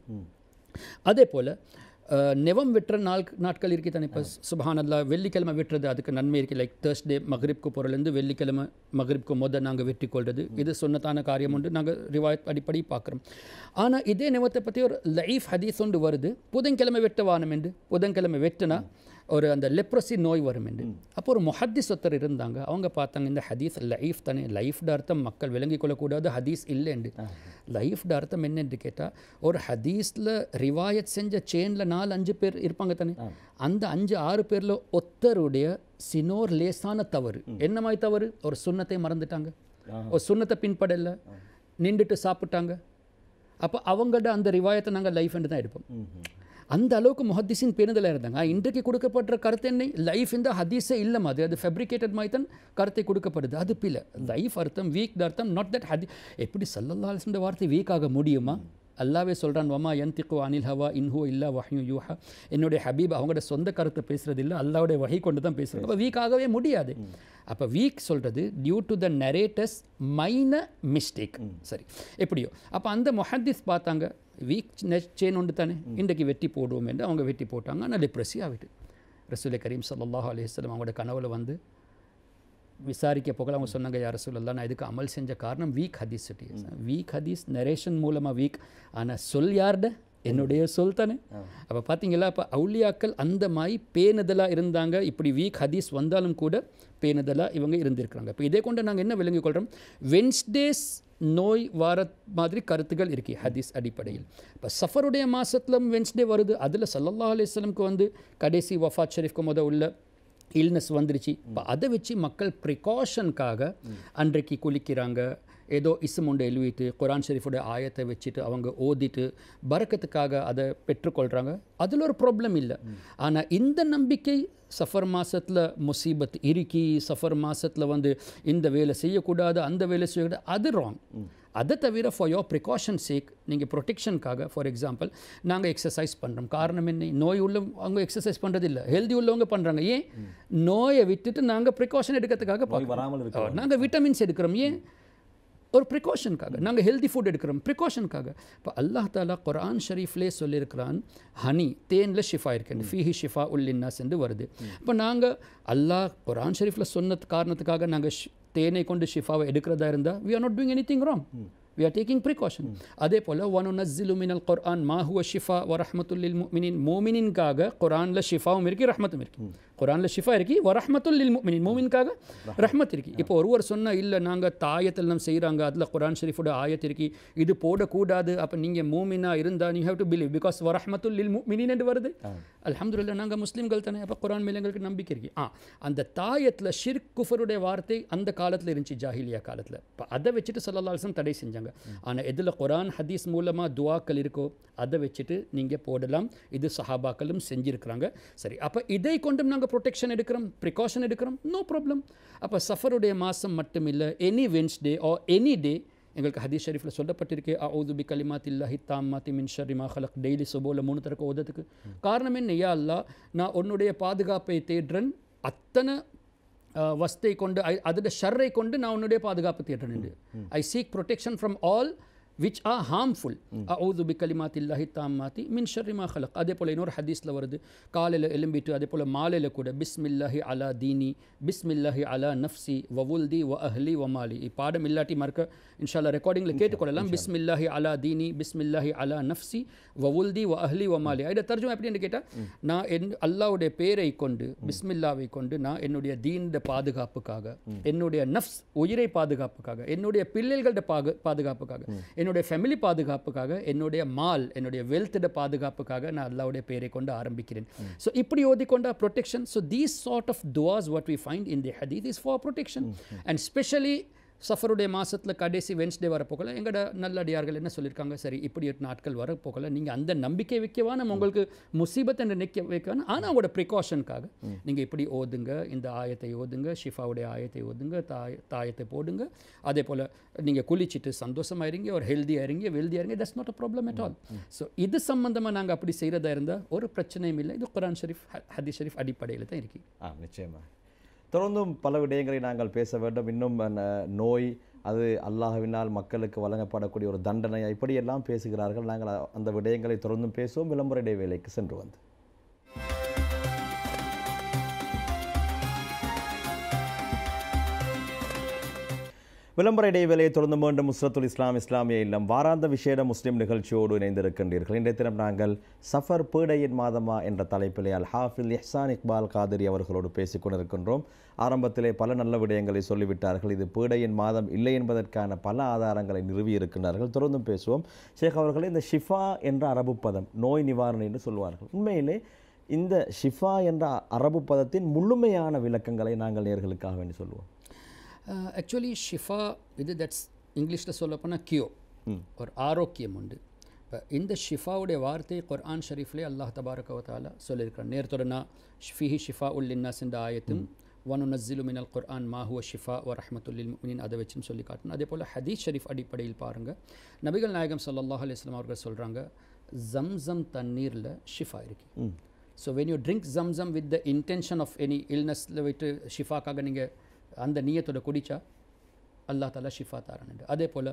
அதே போல் நெவம் வெட்டுற நாள் நாட்கள் இருக்கு தானே இப்போ சுபஹான் அல்லா வெள்ளிக்கிழமை வெட்டுறது அதுக்கு நன்மை இருக்குது லைக் தேர்ஸ்டே மகரிப்க்கு போகிறலேருந்து வெள்ளிக்கிழமை மகரிப்க்கு மொதல் நாங்கள் வெட்டி கொள்வது இது சொன்னதான காரியம் உண்டு நாங்கள் ரிவாயத் அடிப்படை பார்க்குறோம் ஆனால் இதே நெவத்தை பற்றி ஒரு லைஃப் ஹதீஸ் ஒன்று வருது புதன்கிழமை வெட்ட வானம் என்று புதன்கிழமை வெட்டுனா ஒரு அந்த லெப்ரசி நோய் வரும் என்று அப்போ ஒரு முஹத்திஸ் ஒருத்தர் இருந்தாங்க அவங்க பார்த்தாங்க இந்த ஹதீஸ் லைஃப் தானே லைஃப்ட அர்த்தம் மக்கள் விளங்கிக் கொள்ளக்கூடாது ஹதீஸ் இல்லைண்டு லைஃப்ட அர்த்தம் என்னன்னு கேட்டால் ஒரு ஹதீஸில் ரிவாயத் செஞ்ச செயினில் நாலு அஞ்சு பேர் இருப்பாங்க தானே அந்த அஞ்சு ஆறு பேரில் ஒத்தருடைய சினோர் லேசான தவறு என்ன மாதிரி தவறு ஒரு சுண்ணத்தை மறந்துட்டாங்க ஒரு சுண்ணத்தை பின்படலை நின்றுட்டு சாப்பிட்டாங்க அப்போ அவங்கள்ட்ட அந்த ரிவாயத்தை நாங்கள் லைஃப் தான் எடுப்போம் அந்த அளவுக்கு முஹத்திஸின் பேணுதலாக இருந்தாங்க இன்றைக்கு கொடுக்கப்படுற கருத்து என்ன லைஃப் இந்த ஹதீஸே இல்லை அது அது ஃபேப்ரிகேட்டட் மாதிரி தான் கருத்தை கொடுக்கப்படுது அது பில லைஃப் அர்த்தம் வீக் அர்த்தம் நாட் தட் ஹதி எப்படி சல்லல்லாஹ் வார்த்தை வீக் ஆக முடியுமா அல்லாவே சொல்கிறான் வமா யந்திக்கு அனில் ஹவா இன்ஹோ இல்லா வஹ்யூ யூஹா என்னுடைய ஹபீப் அவங்களோட சொந்த கருத்தை பேசுறது இல்லை அல்லாவுடைய வகை கொண்டு தான் பேசுகிறாங்க அப்போ வீக் ஆகவே முடியாது அப்போ வீக் சொல்கிறது due to the narrators minor mistake சரி எப்படியோ அப்போ அந்த முஹத்திஸ் பார்த்தாங்க வீக் செயின் உண்டு தானே இன்றைக்கு வெட்டி போடுவோம் என்று அவங்க வெட்டி போட்டாங்க ஆனால் டிப்ரெஸி ஆகிட்டு ரசூலை கரீம் சல்லாஹ் அலிஸ்லாம் அவங்களோட கனவுல வந்து விசாரிக்க போகல அவங்க சொன்னாங்க யார் ரசூலல்லா நான் இதுக்கு அமல் செஞ்ச காரணம் வீக் ஹதீஸ் வீக் ஹதீஸ் நரேஷன் மூலமாக வீக் ஆனால் சொல் யார்ட என்னுடைய சொல் தானே அப்போ பார்த்தீங்களா அப்போ அவுளியாக்கள் அந்த மாதிரி பேணுதலாக இருந்தாங்க இப்படி வீக் ஹதீஸ் வந்தாலும் கூட பேணுதலாக இவங்க இருந்திருக்கிறாங்க இப்போ இதே கொண்டு நாங்கள் என்ன விளங்கிக் கொள்கிறோம் வென்ஸ்டேஸ் நோய் வார மாதிரி கருத்துகள் இருக்கு ஹதீஸ் அடிப்படையில் இப்போ சஃபருடைய மாதத்துலம் வென்ஸ்டே வருது அதில் சல்லல்லா அலிஸ்லம்க்கு வந்து கடைசி வஃபாத் ஷெரீஃப்க்கு முத உள்ள இல்னஸ் வந்துருச்சு இப்போ அதை வச்சு மக்கள் ப்ரிகாஷனுக்காக அன்றைக்கு குளிக்கிறாங்க ஏதோ இஸ்ம் உண்டு எழுவிட்டு குரான் ஷெரீஃபோட ஆயத்தை வச்சுட்டு அவங்க ஓதிட்டு பறக்கத்துக்காக அதை பெற்றுக்கொள்கிறாங்க அதில் ஒரு ப்ராப்ளம் இல்லை ஆனால் இந்த நம்பிக்கை சஃபர் மாதத்தில் முசீபத் இறுக்கி சஃபர் மாதத்தில் வந்து இந்த வேலை செய்யக்கூடாது அந்த வேலை செய்யக்கூடாது அது ராங் அதை தவிர ஃபார் யோர் ப்ரிகாஷன் சேக் நீங்கள் ப்ரொடெக்ஷனுக்காக ஃபார் எக்ஸாம்பிள் நாங்கள் எக்ஸசைஸ் பண்ணுறோம் காரணம் என்ன நோய் உள்ள அவங்க எக்ஸசைஸ் பண்ணுறது இல்லை ஹெல்தி உள்ளவங்க பண்ணுறாங்க ஏன் நோயை விட்டுட்டு நாங்கள் ப்ரிகாஷன் எடுக்கிறதுக்காக வராமல் பார்க்குறோம் நாங்கள் விட்டமின்ஸ் எடுக்கிறோம் ஏன் ஒரு ப்ரிகாஷனுக்காக நாங்கள் ஹெல்தி ஃபுட் எடுக்கிறோம் ப்ரிகாஷனுக்காக இப்போ அல்லாஹ் தாலா குரான் ஷரீஃப்லே சொல்லியிருக்கிறான் ஹனி தேனில் ஷிஃபா இருக்கு ஃபீஹி ஷிஃபா உல்லின்னாஸ் என்று வருது இப்போ நாங்கள் அல்லாஹ் குரான் ஷரீஃபில் சொன்ன காரணத்துக்காக நாங்கள் தேனை கொண்டு ஷிஃபாவை எடுக்கிறதா இருந்தால் we are not doing anything wrong we are taking precaution அதே போல் ஒன் நஸ்ஸிலு மினல் குர்ஆன் மா ஹுவ ஷிஃபா வ ரஹ்மத்துல்லில் முமினின் மோமினின்காக குரானில் ஷிஃபாவும் இருக்கு ரஹ்மத்தும் இருக்கு குரானில் ஷிஃபா இருக்கு வ ரஹ்மத்துல்லில் முமினின் மோமின்காக ரஹ்மத் இருக்கு இப்போ ஒருவர் சொன்னால் இல்லை நாங்கள் தாயத்தில் நம்ம செய்கிறாங்க அதில் குரான் ஷரீஃபோட ஆயத் இருக்கு இது போடக்கூடாது அப்போ நீங்கள் மூமினா இருந்தால் you have to believe because வ ரஹ்மத்துல்லில் முமினின் என்று வருது அல்ஹம்துலில்லா நாங்கள் முஸ்லீம்கள் தானே அப்போ குரான் மேலே எங்களுக்கு நம்பிக்கை இருக்கு ஆ அந்த தாயத்தில் ஷிர்க் குஃபருடைய வார்த்தை அந்த காலத்தில் இருந்துச்சு ஜாஹிலியா காலத்தில் இப்போ அதை வச்சுட்டு சல்லல்லாஹம் தடை செஞ்சாங்க ஆனால் எதில் குரான் ஹதீஸ் மூலமாக துவாக்கள் இருக்கோ அதை வச்சுட்டு நீங்கள் போடலாம் இது சஹாபாக்களும் செஞ்சுருக்கிறாங்க சரி அப்போ இதை கொண்டும் நாங்கள் ப்ரொடெக்ஷன் எடுக்கிறோம் ப்ரிகாஷன் எடுக்கிறோம் நோ ப்ராப்ளம் அப்போ சஃபருடைய மாதம் மட்டும் இல்லை any Wednesday or any day எங்களுக்கு ஹதீஸ் ஷரீஃபில் சொல்லப்பட்டிருக்கு அவுது பி கலிமாத் இல்லாஹி தாமாத்தி மின் ஷரிமா ஹலக் டெய்லி சுபோல மூணு தரக்கு ஓதத்துக்கு காரணம் என்ன யா அல்லா நான் உன்னுடைய பாதுகாப்பை தேடுறேன் அத்தனை வஸ்தை கொண்டு அதோட ஷர்ரை கொண்டு நான் உன்னுடைய பாதுகாப்பு தேடுறேன் I seek protection from all which are harmful அவுது பி கலிமாத் இல்லாஹி தாமாத்தி மின் ஷர்ரிமா ஹலக் அதே போல் இன்னொரு ஹதீஸில் வருது காலையில் எலும்பிட்டு அதே போல் மாலையில் கூட பிஸ்மில்லாஹி அலா தீனி பிஸ்மில்லாஹி அலா நஃப்சி வவுல்தி வ அஹ்லி வ மாலி பாடம் இல்லாட்டி மறக்க இன்ஷால்லா ரெக்கார்டிங்கில் கேட்டுக்கொள்ளலாம் பிஸ்மில்லாஹி அலா தீனி பிஸ்மில்லாஹி அலா நஃப்சி வவுல்தி வ அஹ்லி வ மாலி இதை தர்ஜுமா எப்படின்னு கேட்டால் நான் என் அல்லாவுடைய பேரை கொண்டு பிஸ்மில்லாவை கொண்டு நான் என்னுடைய தீன பாதுகாப்புக்காக என்னுடைய நஃப்ஸ் உயிரை பாதுகாப்புக்காக என்னுடைய பிள்ளைகளோட பாகு பாதுகாப்புக்காக என்னுடைய ஃபேமிலி பாதுகாப்புக்காக என்னுடைய மால் என்னுடைய வெல்த்தோட பாதுகாப்புக்காக நான் அல்லாவுடைய பேரை கொண்டு ஆரம்பிக்கிறேன் ஸோ இப்படி ஓதிக்கொண்டா protection so these sort of துவாஸ் what we find in the ஹதீத் is for protection and specially சஃபருடைய மாசத்துல கடைசி வென்ஸ்டே வரப்போகல எங்களோட நல்லடியார்கள் என்ன சொல்லியிருக்காங்க சரி இப்படி ஒரு நாட்கள் வரப்போகல நீங்கள் அந்த நம்பிக்கை வைக்கவா நம்ம உங்களுக்கு முசீபத்தை நினைக்க வைக்கணும் ஆனால் உங்களோட ப்ரிகாஷனுக்காக நீங்கள் இப்படி ஓதுங்க இந்த ஆயத்தை ஓதுங்க ஷிஃபாவுடைய ஆயத்தை ஓதுங்க தாய் தாயத்தை போடுங்க அதே போல் நீங்கள் குளிச்சுட்டு சந்தோஷமாக இருங்க ஒரு ஹெல்த்தியாக இருங்க வெல்தியாக இருங்க that's not a problem at all so இது சம்மந்தமாக நாங்கள் அப்படி செய்கிறதா இருந்தால் ஒரு பிரச்சனையும் இல்லை இது குரான் ஷரீஃப் ஹதீஸ் ஷரீஃப் அடிப்படையில் தான் இருக்கு ஆ நிச்சயமாக தொடர்ந்தும் பல விடயங்களை நாங்கள் பேச வேண்டும் இன்னும் அந்த நோய் அது அல்லாஹ்வினால் மக்களுக்கு வழங்கப்படக்கூடிய ஒரு தண்டனை இப்படியெல்லாம் பேசுகிறார்கள் நாங்கள் அ- அந்த விடயங்களை தொடர்ந்தும் பேசுவோம் விளம்பர இடைவேளைக்கு சென்று வந்து விளம்பர இடைவேளையை தொடர்ந்து மீண்டும் முஸ்ரத்துல் இஸ்லாம் இஸ்லாமிய இல்லம் வாராந்த விசேட முஸ்லிம் நிகழ்ச்சியோடு இணைந்திருக்கின்றீர்கள் இன்றைய தினம் நாங்கள் சஃபர் பீடையின் மாதமா என்ற தலைப்பிலே அல் ஹாஃபில் இஹ்சான் இக்பால் காதிரி அவர்களோடு பேசிக் கொண்டிருக்கின்றோம் ஆரம்பத்திலே பல நல்ல விடயங்களை சொல்லிவிட்டார்கள் இது பீடையின் மாதம் இல்லை என்பதற்கான பல ஆதாரங்களை நிறுவி இருக்கின்றார்கள் தொடர்ந்தும் பேசுவோம் ஷேக் அவர்களே இந்த ஷிஃபா என்ற அரபு பதம் நோய் நிவாரணி என்று சொல்வார்கள் உண்மையிலே இந்த ஷிஃபா என்ற அரபு பதத்தின் முழுமையான விளக்கங்களை நாங்கள் நேர்களுக்காக வேண்டி சொல்லுவோம் ஆக்சுவலி ஷிஃபா இது தட்ஸ் இங்கிலீஷில் சொல்லப்போனால் கியோ ஒரு ஆரோக்கியம் உண்டு இப்போ இந்த ஷிஃபாவுடைய வார்த்தை குர்ஆன் ஷரீஃப்லே அல்லாஹ் தபாரக வத்தாலா சொல்லியிருக்கிறான் நேரத்தோட நான் ஃபிஹி ஷிஃபா உல் இன்னாஸ் என்ற ஆயத்தும் வனு நஸ்ஸிலு மினல் குர்ஆன் மாஹுவ ஷிஃபா வ ரஹமத்துல்லில் முமினின் அதை வச்சுன்னு சொல்லி காட்டணும் அதே போல் ஹதீஸ் ஷரீஃப் அடிப்படையில் பாருங்கள் நபிகள் நாயகம் ஸல்லல்லாஹு அலைஹி வஸல்லம் அவர்கள் சொல்கிறாங்க ஜம்சம் தண்ணீரில் ஷிஃபா இருக்கு so when you drink Zamzam with the intention of any இல்னஸில் விட்டு ஷிஃபாக்காக நீங்கள் அந்த நியத்தோட குடிச்சா அல்லாஹ் தாலா ஷிஃபா தாரான் அதே போல்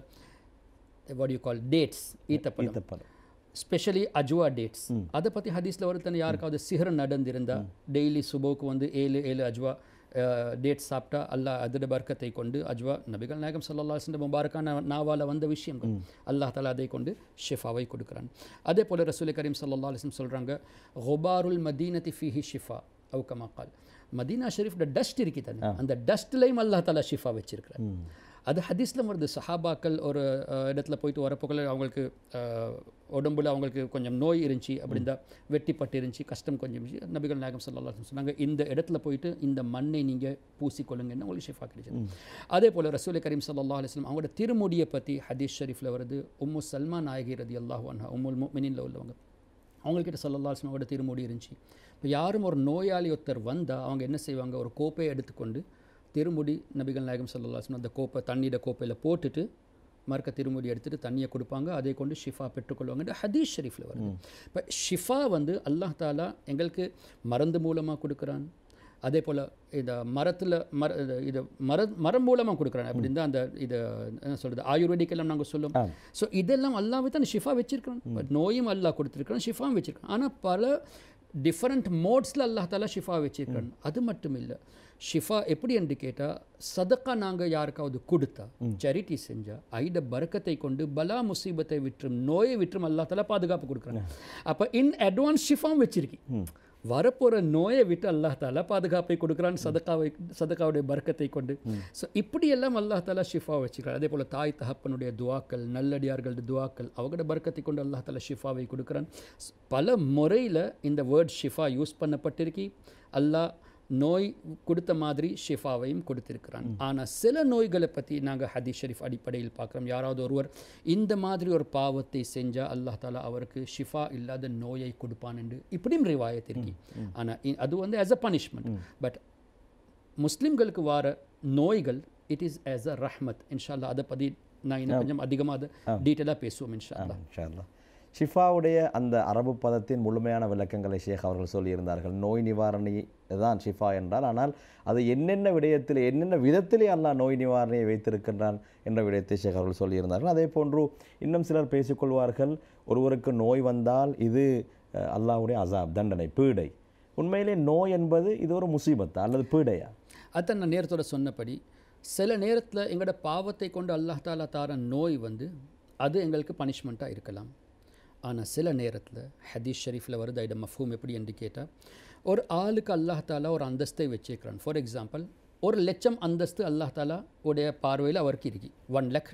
வாட் யூ கால் டேட்ஸ் ஈத்தப்பழம் ஈத்தப்பழம் ஸ்பெஷலி அஜ்வா டேட்ஸ் அதை பற்றி ஹதீஸில் ஒருத்தன் யாருக்காவது சிஹர் நடந்திருந்தா டெய்லி சுபோக்கு வந்து ஏழு ஏழு அஜ்வா டேட்ஸ் சாப்பிட்டா அல்லாஹ் அதோட பர்க்கத்தை கொண்டு அஜ்வா நபிகள் நாயகம் சல்லா சிந்த முபாரக்கான நாவால வந்த விஷயங்கள் அல்லாஹ் தாலா அதை கொண்டு ஷிஃபாவை கொடுக்குறான் அதே போல் ரசூல் கரீம் சல்லா அலிஸ்லம் சொல்கிறாங்க ஹொபாருல் மதீனதி ஃபிஹி ஷிஃபா அவு கமா கால் மதீனா ஷெரீஃப்ட டஸ்ட் இருக்கு தானே அந்த டஸ்ட்லையும் அல்லாஹ் தாலா ஷிஃபா வச்சிருக்கிறார் அது ஹதீஸில் வருது சஹாபாக்கள் ஒரு அஹ், இடத்துல போயிட்டு வரப்போக்கில் அவங்களுக்கு அஹ், உடம்புல அவங்களுக்கு கொஞ்சம் நோய் இருந்துச்சு அப்படிந்தா வெட்டிப்பட்டு இருந்துச்சு கஷ்டம் கொஞ்சம் இருந்துச்சு நபிகள் நாயகம் ஸல்லல்லாஹு அலைஹி சொன்னாங்க இந்த இடத்துல போயிட்டு இந்த மண்ணை நீங்கள் பூசிக்கொள்ளுங்கன்னு உங்களுக்கு ஷிஃபா கிடைச்சது அதே போல் ரசூல் கரீம் ஸல்லல்லாஹு அலைஹி வஸல்லம் அவங்களோட திருமுடியை பற்றி ஹதீஸ் ஷரீஃபில் வருது உம்மு சல்மா நாயகி ரதி அல்லாஹு அன்ஹா உம்முல் முஃமினீன்ல உள்ளவங்க அவங்கக்கிட்ட சல்லல்லா அலுவலமோட திருமுடி இருந்துச்சு இப்போ யாரும் ஒரு நோயாளி ஒருத்தர் வந்தால் அவங்க என்ன செய்வாங்க ஒரு கோப்பையை எடுத்துக்கொண்டு திருமுடி நபிகள் நாயகம் சல்லல்லா அலுவலம் அந்த கோப்பை தண்ணியோட கோப்பையில் போட்டுட்டு மறுக்க திருமுடி எடுத்துட்டு தண்ணியை கொடுப்பாங்க அதை கொண்டு ஷிஃபா பெற்றுக்கொள்வாங்க ஹதீஸ் ஷரீஃபில் வருது இப்போ ஷிஃபா வந்து அல்லாஹ் தாலா எங்களுக்கு மருந்து மூலமாக கொடுக்குறான் அதே போல் இந்த மரத்தில் மர இது- இது மர மரம் மூலமாக கொடுக்குறாங்க அப்படின்னு தான் அந்த இதை என்ன சொல்கிறது ஆயுர்வேதிக் எல்லாம் நாங்கள் சொல்லும் ஸோ இதெல்லாம் அல்லாவே தான் ஷிஃபா வச்சிருக்கிறோம் நோயும் அல்லாஹ் கொடுத்துருக்கான் ஷிஃபாவும் வச்சிருக்கான் ஆனால் பல டிஃப்ரெண்ட் மோட்ஸில் அல்லாஹ் தாலா ஷிஃபா வச்சிருக்கான் அது மட்டும் இல்லை ஷிஃபா எப்படி என்று கேட்டால் சதக்கா நாங்கள் யாருக்காவது கொடுத்தா சேரிட்டி செஞ்சா ஐட பரக்கத்தை கொண்டு பலா முசீபத்தை விற்றும் நோயை விற்றும் அல்லாஹ் தாலா பாதுகாப்பு கொடுக்குறாங்க அப்போ இன் அட்வான்ஸ் ஷிஃபாவும் வச்சிருக்கேன் வரப்போகிற நோயை விட்டு அல்லாஹ் தாலா பாதுகாப்பை கொடுக்குறான் சதக்காவை சதக்காவுடைய பர்க்கத்தை கொண்டு ஸோ இப்படியெல்லாம் அல்லாஹ் தாலா ஷிஃபா வச்சுக்கிறார் அதே போல் தாய் தகப்பனுடைய துவாக்கள் நல்லடியார்களுடைய துவாக்கள் அவங்களோட பர்க்கத்தை கொண்டு அல்லாஹ் தாலா ஷிஃபாவை கொடுக்குறான் ஸ்- பல முறையில் இந்த வேர்ட் ஷிஃபா யூஸ் பண்ணப்பட்டிருக்கு அல்லாஹ் நோய் கொடுத்த மாதிரி ஷிஃபாவையும் கொடுத்திருக்கிறான் ஆனால் சில நோய்களை பற்றி நாங்கள் ஹதீஸ் ஷரீஃப் அடிப்படையில் பார்க்குறோம் யாராவது ஒருவர் இந்த மாதிரி ஒரு பாவத்தை செஞ்சால் அல்லாஹ் தாலா அவருக்கு ஷிஃபா இல்லாத நோயை கொடுப்பான் என்று இப்படியும் ரிவாயத் இருக்கு ஆனால் அது வந்து ஆஸ் அ பனிஷ்மெண்ட் பட் முஸ்லிம்களுக்கு வார நோய்கள் இட் இஸ் ஆஸ் அ ரஹ்மத் இன்ஷால்லா அதை பற்றி நான் இன்னும் கொஞ்சம் அதிகமாக அதை டீட்டெயிலாக பேசுவோம் இன்ஷால்லா இன்ஷா அல்லாஹ் ஷிஃபாவுடைய அந்த அரபு பதத்தின் முழுமையான விளக்கங்களை ஷேக் அவர்கள் சொல்லியிருந்தார்கள் நோய் நிவாரணி தான் ஷிஃபா என்றால் ஆனால் அது என்னென்ன விடயத்தில் என்னென்ன விதத்திலே அல்லாஹ் நோய் நிவாரணியை வைத்திருக்கின்றான் என்ற விடயத்தை ஷேக் அவர்கள் சொல்லியிருந்தார்கள் அதே போன்று இன்னும் சிலர் பேசிக்கொள்வார்கள் ஒருவருக்கு நோய் வந்தால் இது அஹ், அல்லாஹ்வுடைய அசாப் தண்டனை பீடை உண்மையிலே நோய் என்பது இது ஒரு முசீபத்தா அல்லது பீடையா அதான் நான் நேரத்தோட சொன்னபடி சில நேரத்தில் எங்களோட பாவத்தை கொண்டு அல்லாஹ் தாலா தார நோய் வந்து அது எங்களுக்கு பனிஷ்மெண்ட்டாக இருக்கலாம் ஆனால் சில நேரத்தில் ஹதீஸ் ஷரீஃபில் வருது ஐட மஃபூம் எப்படி என்று கேட்டால் ஒரு ஆளுக்கு அல்லாஹ் தாலா ஒரு அந்தஸ்தை வச்சிருக்கிறான் ஃபார் எக்ஸாம்பிள் ஒரு லட்சம் அந்தஸ்து அல்லாஹ் தாலா உடைய பார்வையில் அவருக்கு இருக்கு ஒன் லேக்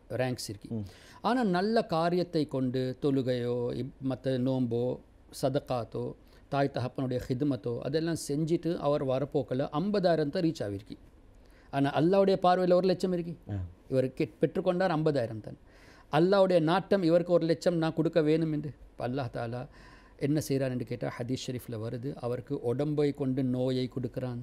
ரேங்க்ஸ் இருக்கு ஆனால் நல்ல காரியத்தை கொண்டு தொழுகையோ மற்ற நோம்போ சதக்காத்தோ தாய் தகப்பனுடைய ஹிதுமத்தோ அதெல்லாம் செஞ்சுட்டு அவர் வரப்போக்கில் ஐம்பதாயிரம் தான் ரீச் ஆகிருக்கு ஆனால் அல்லாவுடைய பார்வையில் ஒரு லட்சம் இருக்கு இவர் கெட் பெற்றுக்கொண்டார் ஐம்பதாயிரம் தான் அல்லாவுடைய நாட்டம் இவருக்கு ஒரு லட்சம் நான் கொடுக்க வேணும் என்று இப்ப அல்லாஹ் தாலா என்ன செய்கிறான் என்று கேட்டால் ஹதீஸ் ஷெரீஃபில் வருது அவருக்கு உடம்பை கொண்டு நோயை கொடுக்கிறான்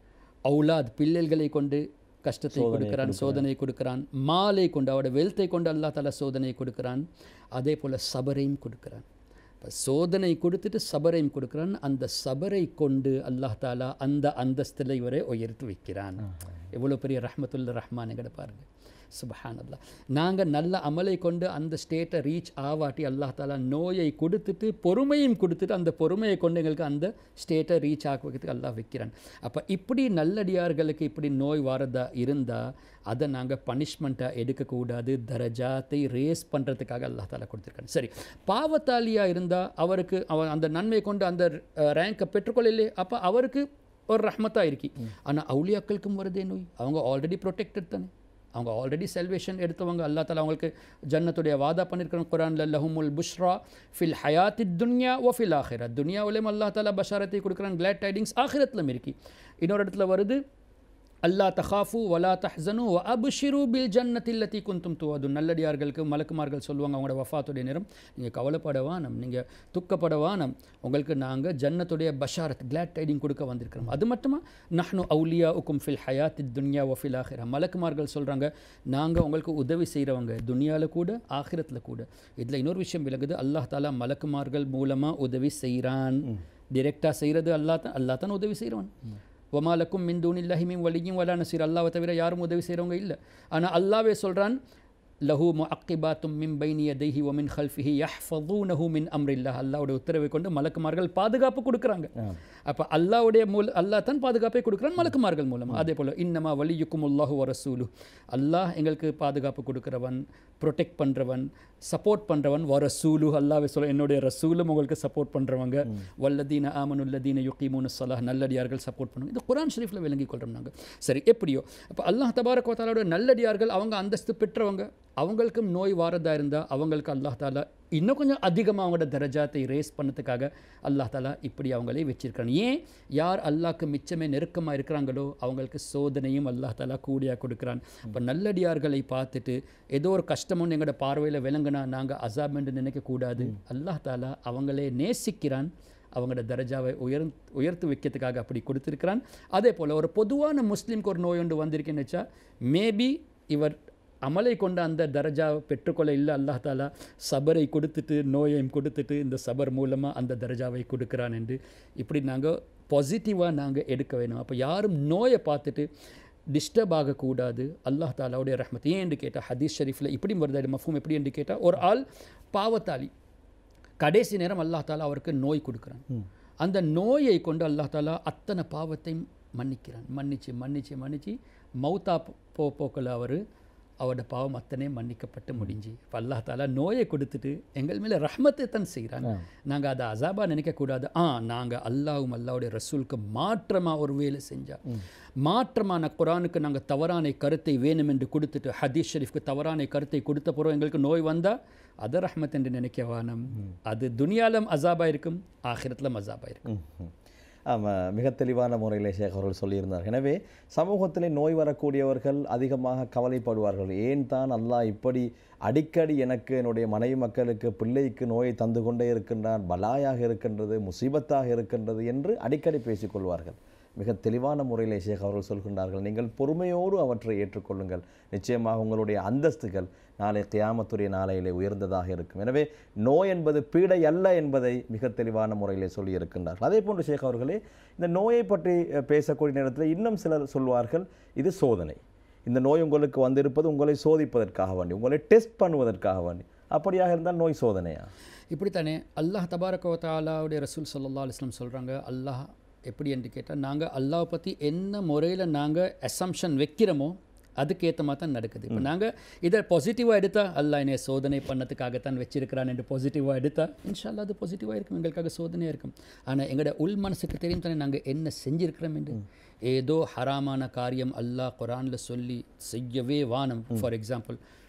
அவுலாத் பிள்ளைகளை கொண்டு கஷ்டத்தை கொடுக்கிறான் சோதனை கொடுக்கிறான் மாலை கொண்டு அவருடைய வெல்த்தை கொண்டு அல்லாஹ் தாலா சோதனை கொடுக்கிறான் அதே போல் சபரையும் கொடுக்கிறான் இப்போ சோதனை கொடுத்துட்டு சபரையும் கொடுக்கிறான் அந்த சபரை கொண்டு அல்லாஹ் தாலா அந்த அந்தஸ்தில் இவரை உயர்த்தி வைக்கிறான் எவ்வளோ பெரிய ரஹ்மத்துல்ல ரஹ்மான் எங்கட பாருங்க சுபஹான் அல்லாஹ் நாங்கள் நல்ல அமலை கொண்டு அந்த ஸ்டேட்டை ரீச் ஆவாட்டி அல்லாஹ் தாலா நோயை கொடுத்துட்டு பொறுமையும் கொடுத்துட்டு அந்த பொறுமையை கொண்டு எங்களுக்கு அந்த ஸ்டேட்டை ரீச் ஆக்குவதற்கு அல்லாஹ் வைக்கிறான் அப்போ இப்படி நல்லடியார்களுக்கு இப்படி நோய் வரதா இருந்தால் அதை நாங்கள் பனிஷ்மெண்ட்டாக எடுக்கக்கூடாது தரஜாத்தை ரேஸ் பண்ணுறதுக்காக அல்லாஹ் தாலா கொடுத்துருக்காங்க சரி பாவத்தாலியாக இருந்தால் அவருக்கு அவன் அந்த நன்மை கொண்டு அந்த ரேங்கை பெற்றுக்கொள்ளலே அப்போ அவருக்கு ஒரு ரஹ்மத்தாக இருக்கி ஆனால் அவுளியாக்களுக்கும் வருதே நோய் அவங்க ஆல்ரெடி ப்ரொடெக்டட் தானே அவங்க ஆல்ரெடி செல்வேஷன் எடுத்தவங்க அல்லா தாலா அவங்களுக்கு ஜன்னத்துடைய வாதா பண்ணியிருக்கிறோம் குரான்ல லஹுமுல் புஷ்ரா ஃபில் ஹயாத்தி துன்யா ஓ ஃபில் ஆஹிரா துன்யாவிலையும் அல்லா தாலா பஷாரத்தை கொடுக்குறான் கிளாட் டைடிங்ஸ் ஆஹிரத்திலும் இருக்கி இன்னொரு இடத்துல வருது அல்லா தஹாஃபு வலா தஹ்சனு வ அபுஷிரு பில் ஜன்னத்தில்லத்தி குந்தும் துவது நல்லடியார்களுக்கு மலக்குமார்கள் சொல்லுவாங்க அவங்களோட வஃபாத்துடைய நேரம் நீங்கள் கவலைப்படவானம் நீங்கள் துக்கப்படவானம் உங்களுக்கு நாங்கள் ஜன்னத்துடைய பஷாரத் கிளாட் டைடிங் கொடுக்க வந்திருக்கிறோம் அது மட்டுமா நஹ்னு அவுலியா உக்கும் ஃபில் ஹயாத்தி துன்யா ஒ ஃபில் ஆஹிரா மலக்குமார்கள் சொல்கிறாங்க நாங்கள் உங்களுக்கு உதவி செய்கிறவங்க துனியாவில் கூட ஆகிரத்தில் கூட இதில் இன்னொரு விஷயம் விளங்குது அல்லாஹ் தாலா மலக்குமார்கள் மூலமாக உதவி செய்கிறான் டிரெக்டாக செய்கிறது அல்லா தான் அல்லா தான் உதவி செய்கிறவன் வமாலக்கும் மின் தூனில்லாஹி மின் வலியும் வலா நசீர் அல்லாவை தவிர யாரும் உதவி செய்கிறவங்க இல்லை ஆனால் அல்லாவே சொல்கிறான் லஹு முஅக்கிபாத்தும் மின் பைனிய தெய்ஹி ஒமின் ஹல்ஃபிஹி யஹ்ஃபதூனஹு மின் அம்ரில்லா அல்லாவுடைய உத்தரவை கொண்டு மலக்குமார்கள் பாதுகாப்பு கொடுக்குறாங்க அப்போ அல்லாவுடைய மூல அல்லாஹ் தான் பாதுகாப்பை கொடுக்குறான் மலக்குமார்கள் மூலம் அதே போல் இன்னமா வலியுக்கும் அல்லாஹு வ ரசூலு அல்லாஹ் எங்களுக்கு பாதுகாப்பு கொடுக்குறவன் ப்ரொடெக்ட் பண்ணுறவன் சப்போர்ட் பண்ணுறவன் வ ரசூலு அல்லாவே சொல்ல என்னுடைய ரசூலும் உங்களுக்கு சப்போர்ட் பண்ணுறவங்க வல்லதீன ஆமனுல்லதீன யுக்கீமுன் சலாஹ் நல்லடியார்கள் சப்போர்ட் பண்ணுவாங்க இது குரான் ஷரீஃபில் விளங்கி கொள்கிறோம் நாங்கள் சரி எப்படியோ அப்போ அல்லாஹ் தபாரக் தாலாவோட நல்லடியார்கள் அவங்க அந்தஸ்து பெற்றவங்க அவங்களுக்கும் நோய் வாரதா இருந்தால் அவங்களுக்கு அல்லாஹ் தாலா இன்னும் கொஞ்சம் அதிகமாக அவங்களோட தரஜாத்தை ரேஸ் பண்ணதுக்காக அல்லாஹ் தாலா இப்படி அவங்களே வச்சிருக்காங்க ஏன் யார் அல்லாஹ்க்கு மிச்சமே நெருக்கமாக இருக்கிறாங்களோ அவங்களுக்கு சோதனையும் அல்லாஹ் தாலா கூடியாக கொடுக்குறான் இப்போ நல்லடியார்களை பார்த்துட்டு ஏதோ ஒரு கஷ்டமும் எங்களோட பார்வையில் விளங்குனா நாங்கள் அசாப் என்று நினைக்கக்கூடாது அல்லாஹ் தாலா அவங்களே நேசிக்கிறான் அவங்களோட தரஜாவை உயர் உயர்த்து வைக்கிறதுக்காக அப்படி கொடுத்துருக்கிறான் அதே போல் ஒரு பொதுவான முஸ்லீம்க்கு ஒரு நோய் ஒன்று வந்திருக்குன்னு வச்சா மேபி இவர் அமலை கொண்ட அந்த தரஜாவை பெற்றுக்கொள்ள இல்லை அல்லாஹ் தாலா சபரை கொடுத்துட்டு நோயையும் கொடுத்துட்டு இந்த சபர் மூலமாக அந்த தரஜாவை கொடுக்குறான் என்று இப்படி நாங்கள் பாசிட்டிவாக நாங்கள் எடுக்க வேணும் அப்போ யாரும் நோயை பார்த்துட்டு டிஸ்டர்ப் ஆகக்கூடாது அல்லாஹ் தாலாவுடைய ரஹ்மத் ஏன் என்று கேட்டால் ஹதீஸ் ஷரீஃபில் இப்படி வருது மஃபூம் எப்படி என்று கேட்டால் ஒரு ஆள் பாவத்தாளி கடைசி நேரம் அல்லாஹ் தாலா அவருக்கு நோய் கொடுக்குறான் அந்த நோயை கொண்டு அல்லாஹ் தாலா அத்தனை பாவத்தையும் மன்னிக்கிறான் மன்னிச்சு மன்னிச்சு மன்னிச்சு மௌத்தா போ போக்கில் அவர் அவரோட பாவம் அத்தனை மன்னிக்கப்பட்டு முடிஞ்சு இப்போ அல்லாஹ் தாலா நோயை கொடுத்துட்டு எங்கள் மேலே ரஹ்மத்தை தான் செய்கிறான் நாங்கள் அதை அசாபா நினைக்கக்கூடாது ஆ நாங்கள் அல்லாவும் அல்லாவுடைய ரசூலுக்கு மாற்றமாக ஒரு வேலை செஞ்சா மாற்றமான குரானுக்கு நாங்கள் தவறான கருத்தை வேணும் என்று கொடுத்துட்டு ஹதீஸ் ஷரீஃப்க்கு தவறான கருத்தை கொடுத்த பிறகு எங்களுக்கு நோய் வந்தால் அதை ரஹ்மத் என்று நினைக்க வானம் அது துனியாலும் அசாபா இருக்கும் ஆகிரத்திலும் அசாபா இருக்கும் ஆமாம் மிக தெளிவான முறையில் ஷேக் அவர்கள் சொல்லியிருந்தார் எனவே சமூகத்திலே நோய் வரக்கூடியவர்கள் அதிகமாக கவலைப்படுவார்கள் ஏன் தான் அல்லாஹ் இப்படி அடிக்கடி எனக்கு என்னுடைய மனைவி மக்களுக்கு பிள்ளைக்கு நோயை தந்து கொண்டே இருக்கின்றான் பலாயாக இருக்கின்றது முசீபத்தாக இருக்கின்றது என்று அடிக்கடி பேசிக்கொள்வார்கள் மிக தெளிவான முறையில் ஷேக் அவர்கள் சொல்கின்றார்கள் நீங்கள் பொறுமையோடு அவற்றை ஏற்றுக்கொள்ளுங்கள் நிச்சயமாக உங்களுடைய அந்தஸ்துகள் நாளை கியாமத்துடைய நாளையிலே உயர்ந்ததாக இருக்கும் எனவே நோய் என்பது பீடை அல்ல என்பதை மிக தெளிவான முறையிலே சொல்லியிருக்கின்றார்கள் அதே போன்று ஷேக் அவர்களே இந்த நோயை பற்றி அஹ், பேசக்கூடிய நேரத்தில் இன்னும் சிலர் சொல்வார்கள் இது சோதனை இந்த நோய் உங்களுக்கு வந்திருப்பது உங்களை சோதிப்பதற்காக வேண்டி உங்களை டெஸ்ட் பண்ணுவதற்காக வேண்டி அப்படியாக இருந்தால் நோய் சோதனையா இப்படித்தானே அல்லாஹ் தபாரக தாலாவுடைய ரசூல் சல்லா அலுவலம் சொல்கிறாங்க அல்லாஹ் எப்படி என்று கேட்டால் நாங்கள் அல்லாஹ் பற்றி என்ன முறையில் நாங்கள் அசம்ஷன் வைக்கிறோமோ அதுக்கேற்ற மாதிரி தான் நடக்குது இப்போ நாங்கள் இதை பாசிட்டிவாக எடுத்தா அல்லாஹ் என்னை சோதனை பண்ணதுக்காகத்தான் வச்சிருக்கிறான் என்று பாசிட்டிவாக எடுத்தா இன்ஷால்லா அது பாசிட்டிவாக இருக்கும் எங்களுக்காக சோதனையாக இருக்கும் ஆனால் எங்களோட உள் மனசுக்கு தெரியும் தானே நாங்கள் என்ன செஞ்சிருக்கிறோம் என்று ஏதோ ஹராமான காரியம் அல்லாஹ் குரானில் சொல்லி செய்யவே வானம் ஃபார் எக்ஸாம்பிள்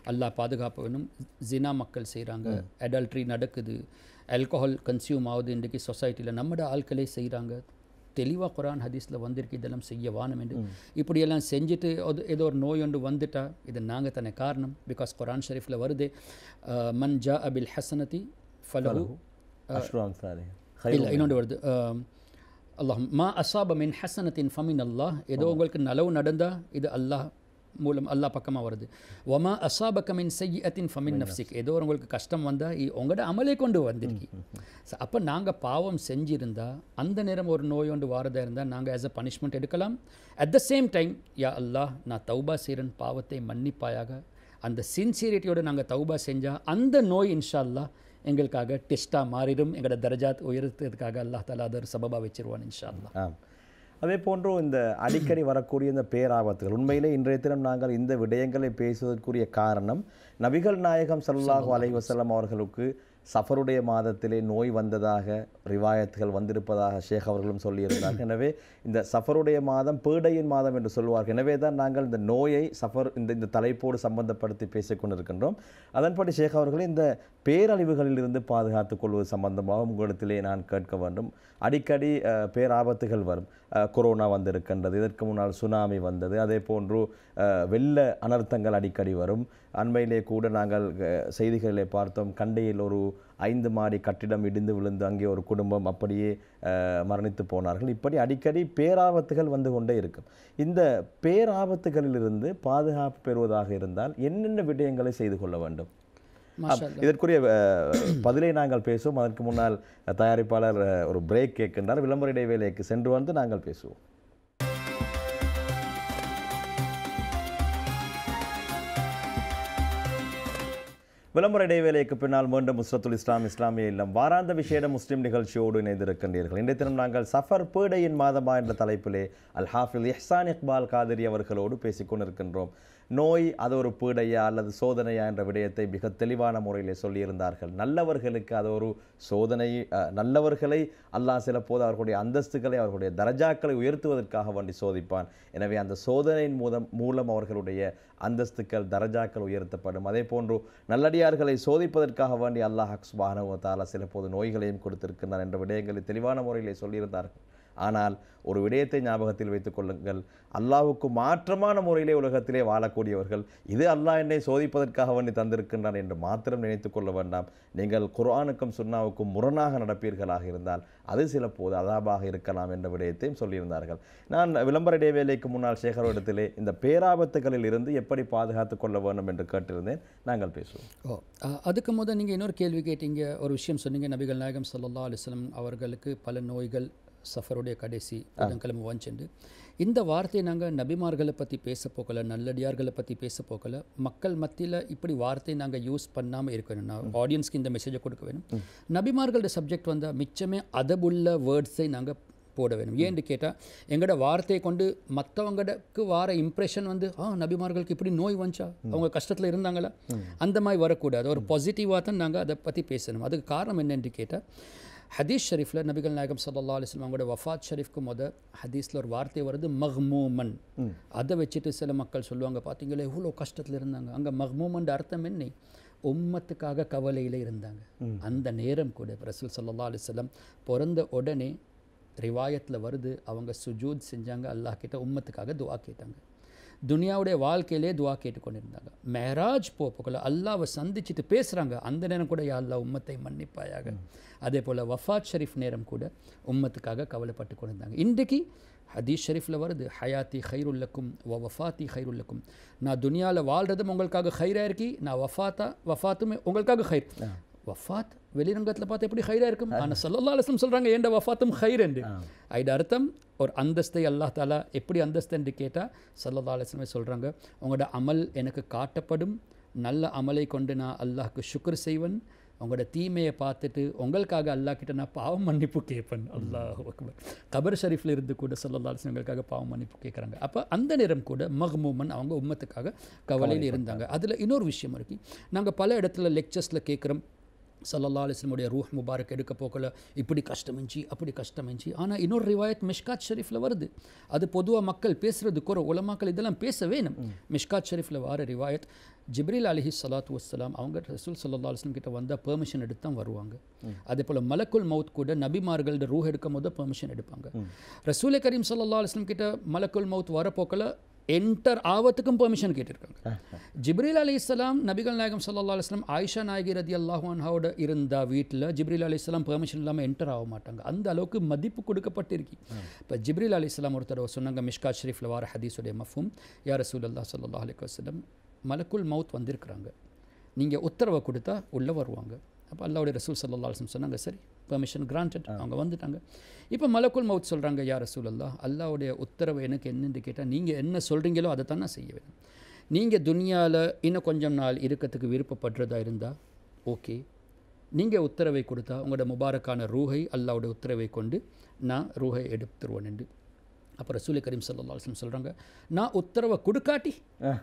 அல்லாஹ் பாதுகாப்பு வேணும் ஜினா மக்கள் செய்கிறாங்க அடல்ட்ரி நடக்குது ஆல்கஹால் கன்சியூம் ஆகுது இன்றைக்கு சொசைட்டியில் நம்மட ஆட்களே செய்கிறாங்க தெளிவாக குரான் ஹதீஸில் வந்திருக்கு இதெல்லாம் செய்ய வானம் என்று இப்படியெல்லாம் செஞ்சுட்டு அது ஏதோ ஒரு நோய் ஒன்று வந்துட்டா இது நாங்கள் தானே காரணம் பிகாஸ் குரான் ஷரீஃபில் வருது அஹ், மன் ஜா அபில் ஹசனதி ஃபலஹு அஷ்ரம் சாரி இல்லை இன்னொன்று வருது அல்லாஹ் மா அசாப மின் ஹசனத்தின் ஃபமின் அல்லாஹ் ஏதோ உங்களுக்கு நலவு நடந்தா இது அல்லாஹ் மூலம் அல்லாஹ் பக்கமாக வருது ஒமா அசாபக மின் செய்யத்தின் ஃபமின் நஃப்சிக் ஏதோ உங்களுக்கு கஷ்டம் வந்தால் உங்களோட அமலே கொண்டு வந்திருக்கு அப்போ நாங்கள் பாவம் செஞ்சிருந்தா அந்த நேரம் ஒரு நோய் ஒன்று வாரதாக இருந்தால் நாங்கள் ஆஸ் அ பனிஷ்மெண்ட் எடுக்கலாம் அட் த சேம் டைம் யா அல்லாஹ் நான் தௌபா செய்கிறேன் பாவத்தை மன்னிப்பாயாக அந்த சின்சியரிட்டியோடு நாங்கள் தௌபா செஞ்சால் அந்த நோய் இன்ஷா அல்லாஹ் எங்களுக்காக டெஸ்ட்டாக மாறிடும் எங்களோட தரஜாத் உயர்த்துறதுக்காக அல்லாஹ் தாலா அதை ஒரு சபபா வச்சிருவான் இன்ஷா அல்லாஹ் ஆம் அதே போன்று இந்த அடிக்கடி வரக்கூடிய இந்த பேராபத்துகள் உண்மையிலே இன்றைய தினம் நாங்கள் இந்த விடயங்களை பேசுவதற்குரிய காரணம் நபிகள் நாயகம் ஸல்லல்லாஹு அலைஹி வஸல்லம் அவர்களுக்கு சஃபருடைய மாதத்திலே நோய் வந்ததாக ரிவாயத்துகள் வந்திருப்பதாக ஷேக் அவர்களும் சொல்லியிருந்தார்கள் எனவே இந்த சஃபருடைய மாதம் பேடையின் மாதம் என்று சொல்வார்கள் எனவே தான் நாங்கள் இந்த நோயை சஃபர் இந்த இந்த தலைப்போடு சம்பந்தப்படுத்தி பேசிக் கொண்டிருக்கின்றோம் அதன்படி ஷேக் அவர்களே இந்த பேரழிவுகளில் இருந்து பாதுகாத்துக் கொள்வது சம்பந்தமாக உங்களிடத்திலே நான் கேட்க வேண்டும் அடிக்கடி அஹ், பேராபத்துகள் வரும் அஹ், கொரோனா வந்திருக்கின்றது இதற்கு முன்னால் சுனாமி வந்தது அதே போன்று அஹ், வெள்ள அனர்த்தங்கள் அடிக்கடி வரும் அண்மையிலே கூட நாங்கள் அஹ், செய்திகளிலே பார்த்தோம் கண்டையில் ஒரு ஐந்து மாடி கட்டிடம் இடிந்து விழுந்து அங்கே ஒரு குடும்பம் அப்படியே அஹ், மரணித்து போனார்கள் இப்படி அடிக்கடி பேராபத்துகள் வந்து கொண்டே இருக்கும் இந்த பேராபத்துகளிலிருந்து பாதுகாப்பு பெறுவதாக இருந்தால் என்னென்ன விடயங்களை செய்து கொள்ள வேண்டும் மாஷா இதற்குரிய அஹ், பதிலை நாங்கள் பேசுவோம் அதற்கு முன்னால் தயாரிப்பாளர் அஹ், ஒரு பிரேக் கேட்கின்றார் விளம்பர இடைவேளைக்கு சென்று வந்து நாங்கள் பேசுவோம் விளம்பர இடைவேளைக்கு பின்னால் மீண்டும் முஸ்ரத்துல் இஸ்லாம் இஸ்லாமிய இல்லம் வாராந்த விசேட முஸ்லிம் நிகழ்ச்சியோடு இணைந்திருக்கின்றீர்கள் இன்றைய தினம் நாங்கள் சஃபர் பேடையின் மாதமா என்ற தலைப்பிலே அல் ஹாஃபில் இஹ்சான் இக்பால் காதிரி அவர்களோடு பேசிக் கொண்டிருக்கின்றோம் நோய் அது ஒரு பீடையா அல்லது சோதனையா என்ற விடயத்தை மிக தெளிவான முறையிலே சொல்லியிருந்தார்கள் நல்லவர்களுக்கு அது ஒரு சோதனை அஹ், நல்லவர்களை அல்லாஹ் சில போது அவர்களுடைய அந்தஸ்துகளை அவர்களுடைய தரஜாக்களை உயர்த்துவதற்காக வேண்டி சோதிப்பான் எனவே அந்த சோதனையின் மூலம் மூலம் அவர்களுடைய அந்தஸ்துக்கள் தரஜாக்கள் உயர்த்தப்படும் அதே போன்று நல்லடியார்களை சோதிப்பதற்காக வேண்டி அல்லாஹ் சுபானு தாலா சில போது நோய்களையும் கொடுத்திருக்கிறார் என்ற விடயங்களை தெளிவான முறையிலே சொல்லியிருந்தார்கள் ஆனால் ஒரு விடயத்தை ஞாபகத்தில் வைத்துக் கொள்ளுங்கள் அல்லாஹ்வுக்கு மாற்றமான முறையிலே உலகத்திலே வாழக்கூடியவர்கள் இது அல்லாஹ் என்னை சோதிப்பதற்காக வேண்டி தந்திருக்கின்றான் என்று மாத்திரம் நினைத்துக் கொள்ள வேண்டாம் நீங்கள் குர்ஆனுக்கும் சுன்னாவுக்கும் முரணாக நடப்பீர்களாக இருந்தால் அது சில போது அதாபாக இருக்கலாம் என்ற விடயத்தையும் சொல்லியிருந்தார்கள் நான் விளம்பர இடைவேளைக்கு முன்னால் சேகரோடத்திலே இந்த பேராபத்துகளில் இருந்து எப்படி பாதுகாத்துக் கொள்ள வேண்டும் என்று கேட்டிருந்தேன் நாங்கள் பேசுவோம் ஓ அ, அதுக்கு முதல் நீங்கள் இன்னொரு கேள்வி கேட்டீங்க ஒரு விஷயம் சொன்னீங்க நபிகள் நாயகம் ஸல்லல்லாஹு அலைஹி வஸல்லம் அவர்களுக்கு பல நோய்கள் சஃபருடைய கடைசி புதன்கிழமை வந்துச்சு இந்த வார்த்தையை நாங்கள் நபிமார்களை பற்றி பேச போக்கல நல்லடியார்களை பற்றி பேச போக்கல மக்கள் மத்தியில் இப்படி வார்த்தையை நாங்கள் யூஸ் பண்ணாமல் இருக்கணும் நான் ஆடியன்ஸ்க்கு இந்த மெசேஜை கொடுக்க வேணும் நபிமார்களோட சப்ஜெக்ட் வந்தால் மிச்சமே அதபுள்ள வேர்ட்ஸை நாங்கள் போட வேணும் ஏன்னு கேட்டால் எங்களோட வார்த்தையை கொண்டு மற்றவங்களுக்கு வார இம்ப்ரெஷன் வந்து ஆ நபிமார்களுக்கு இப்படி நோய் வந்துச்சா அவங்க கஷ்டத்தில் இருந்தாங்களா அந்த மாதிரி வரக்கூடாது ஒரு பாசிட்டிவாக தான் நாங்கள் அதை பற்றி பேசணும் அதுக்கு காரணம் என்னென்று கேட்டால் ஹதீஸ் ஷரீஃபில் நபிகள் நாயகம் சல்லா அலிஸ்லாம் அவங்களோட வஃபாத் ஷரீஃப்க்கு முத ஹதீஸில் ஒரு வார்த்தை வருது மஹ்மூமன் அதை வச்சுட்டு சில மக்கள் சொல்லுவாங்க பார்த்தீங்களா எவ்வளோ கஷ்டத்தில் இருந்தாங்க அங்கே மஹ்மூமன் அர்த்தம் என்ன உம்மத்துக்காக கவலையில் இருந்தாங்க அந்த நேரம் கூட ரசூல் சல்லா அலிஸ்லாம் பிறந்த உடனே ரிவாயத்தில் வருது அவங்க சுஜூத் செஞ்சாங்க அல்லாஹ் கிட்ட உம்மத்துக்காக துவா கேட்டாங்க துனியாவுடைய வாழ்க்கையிலே துவா கேட்டுக்கொண்டிருந்தாங்க மெஹராஜ் போப்போக்கில் அல்லாவை சந்திச்சுட்டு பேசுகிறாங்க அந்த நேரம் கூட யா அல்லாஹ் உம்மத்தை மன்னிப்பாயாக அதே போல் வஃபாத் ஷரீஃப் நேரம் கூட உம்மத்துக்காக கவலைப்பட்டு கொண்டிருந்தாங்க இன்றைக்கு ஹதீஸ் ஷரீஃபில் வருது ஹயாத்தி ஹைருல்லக்கும் வ வஃபாத்தி ஹைருல்லக்கும் நான் துனியாவில் வாழ்கிறதும் உங்களுக்காக ஹைராக இருக்கி நான் வஃபாத்தா வஃபாத்துமே உங்களுக்காக ஹைர் வஃபாத் வெளிரங்கத்தில் பார்த்து எப்படி ஹைரா இருக்கும் ஆனால் சல்லல்லா அலிஸ்லம் சொல்கிறாங்க ஏண்ட வஃபாத்தும் ஹைர் என்று இது அர்த்தம் ஒரு அந்தஸ்தை அல்லாஹ் தாலா எப்படி அந்தஸ்து என்று கேட்டால் சல்லல்லா அலிஸ்லமே சொல்கிறாங்க உங்களோட அமல் எனக்கு காட்டப்படும் நல்ல அமலை கொண்டு நான் அல்லாஹ்க்கு சுக்ர் செய்வன் உங்களோட தீமையை பார்த்துட்டு உங்களுக்காக அல்லாஹ் கிட்ட நான் பாவம் மன்னிப்பு கேட்பேன் அல்லாஹ் அக்பர் கபர் ஷரீஃபில் இருந்து கூட சல்லல்லா அலிஸ்லம் எங்களுக்காக பாவம் மன்னிப்பு கேட்குறாங்க அப்போ அந்த நேரம் கூட மஹ்மூமன் அவங்க உம்மத்துக்காக கவலையில் இருந்தாங்க அதில் இன்னொரு விஷயம் இருக்கு நாங்கள் பல இடத்துல லெக்சர்ஸில் கேட்குறோம் சல்லல்லா அலிஸ்லமுடைய ரூஹ் முபாரக் எடுக்க போக்கல இப்படி கஷ்டம் இருந்துச்சு அப்படி கஷ்டம் இருந்துச்சு ஆனால் இன்னொரு ரிவாயத் மிஷ்காத் ஷெரீஃபில் வருது அது பொதுவாக மக்கள் பேசுறது குறை உலமாக்கள் இதெல்லாம் பேச வேணும் மிஷ்காத் ஷெரீஃபில் வர ரிவாயத் ஜிப்ரீல் அலிஹி சலாத்து வஸ்ஸலாம் அவங்க ரசூல் சல்லா அலிஸ்லம் கிட்ட வந்தால் பெர்மிஷன் எடுத்து தான் வருவாங்க அதே போல் மலக்குல் மவுத் கூட நபிமார்களோட ரூஹ் எடுக்கும் போது பெர்மிஷன் எடுப்பாங்க ரசூல் கரீம் சல்லா அலிஸ்லம் கிட்ட மலக்குல் மவுத் வரப்போக்கில் என்டர் ஆவத்துக்கும் பெர்மிஷன் கேட்டிருக்காங்க ஜிப்ரீல் அலி இஸ்லாம் நபிகள் நாயகம் சல்லா அலுவலாம் ஆயிஷா நாயகி ரதி அல்லாஹானோட இருந்த வீட்டில் ஜிப்ரீல் அலி இஸ்லாம் பெர்மிஷன் இல்லாமல் என்டர் ஆக மாட்டாங்க அந்த அளவுக்கு மதிப்பு கொடுக்கப்பட்டிருக்கு இப்போ ஜிப்ரீல் அலி இஸ்லாம் ஒருத்தர் சொன்னாங்க மிஷ்கா ஷரீஃபில் வார ஹதீஸுடைய மஃபும் யார் ரசூல் அல்லா சல்லா அலி வசலம் மலக்குல் மவுத் வந்திருக்கிறாங்க நீங்கள் உத்தரவை கொடுத்தா உள்ளே வருவாங்க அப்போ அல்லாவுடைய ரசூல் சல்லா அலுவலம் சொன்னாங்க சரி பெர்மிஷன் கிராண்டட் அவங்க வந்துட்டாங்க இப்போ மலக்குல் மவுத் சொல்கிறாங்க யார் ரசூல் அல்லா அல்லாவுடைய உத்தரவு எனக்கு என்னன்னு கேட்டால் நீங்கள் என்ன சொல்கிறீங்களோ அதை தான் நான் செய்ய வேணும் நீங்கள் துனியாவில் இன்னும் கொஞ்சம் நாள் இருக்கத்துக்கு விருப்பப்படுறதா இருந்தால் ஓகே நீங்கள் உத்தரவை கொடுத்தா உங்களோட முபாரக்கான ரூஹை அல்லாவுடைய உத்தரவை கொண்டு நான் ரூஹை எடுத்துருவேன் என்று அப்போ ரசூல் கரீம் சல்லா அலுவலம் சொல்கிறாங்க நான் உத்தரவை கொடுக்காட்டி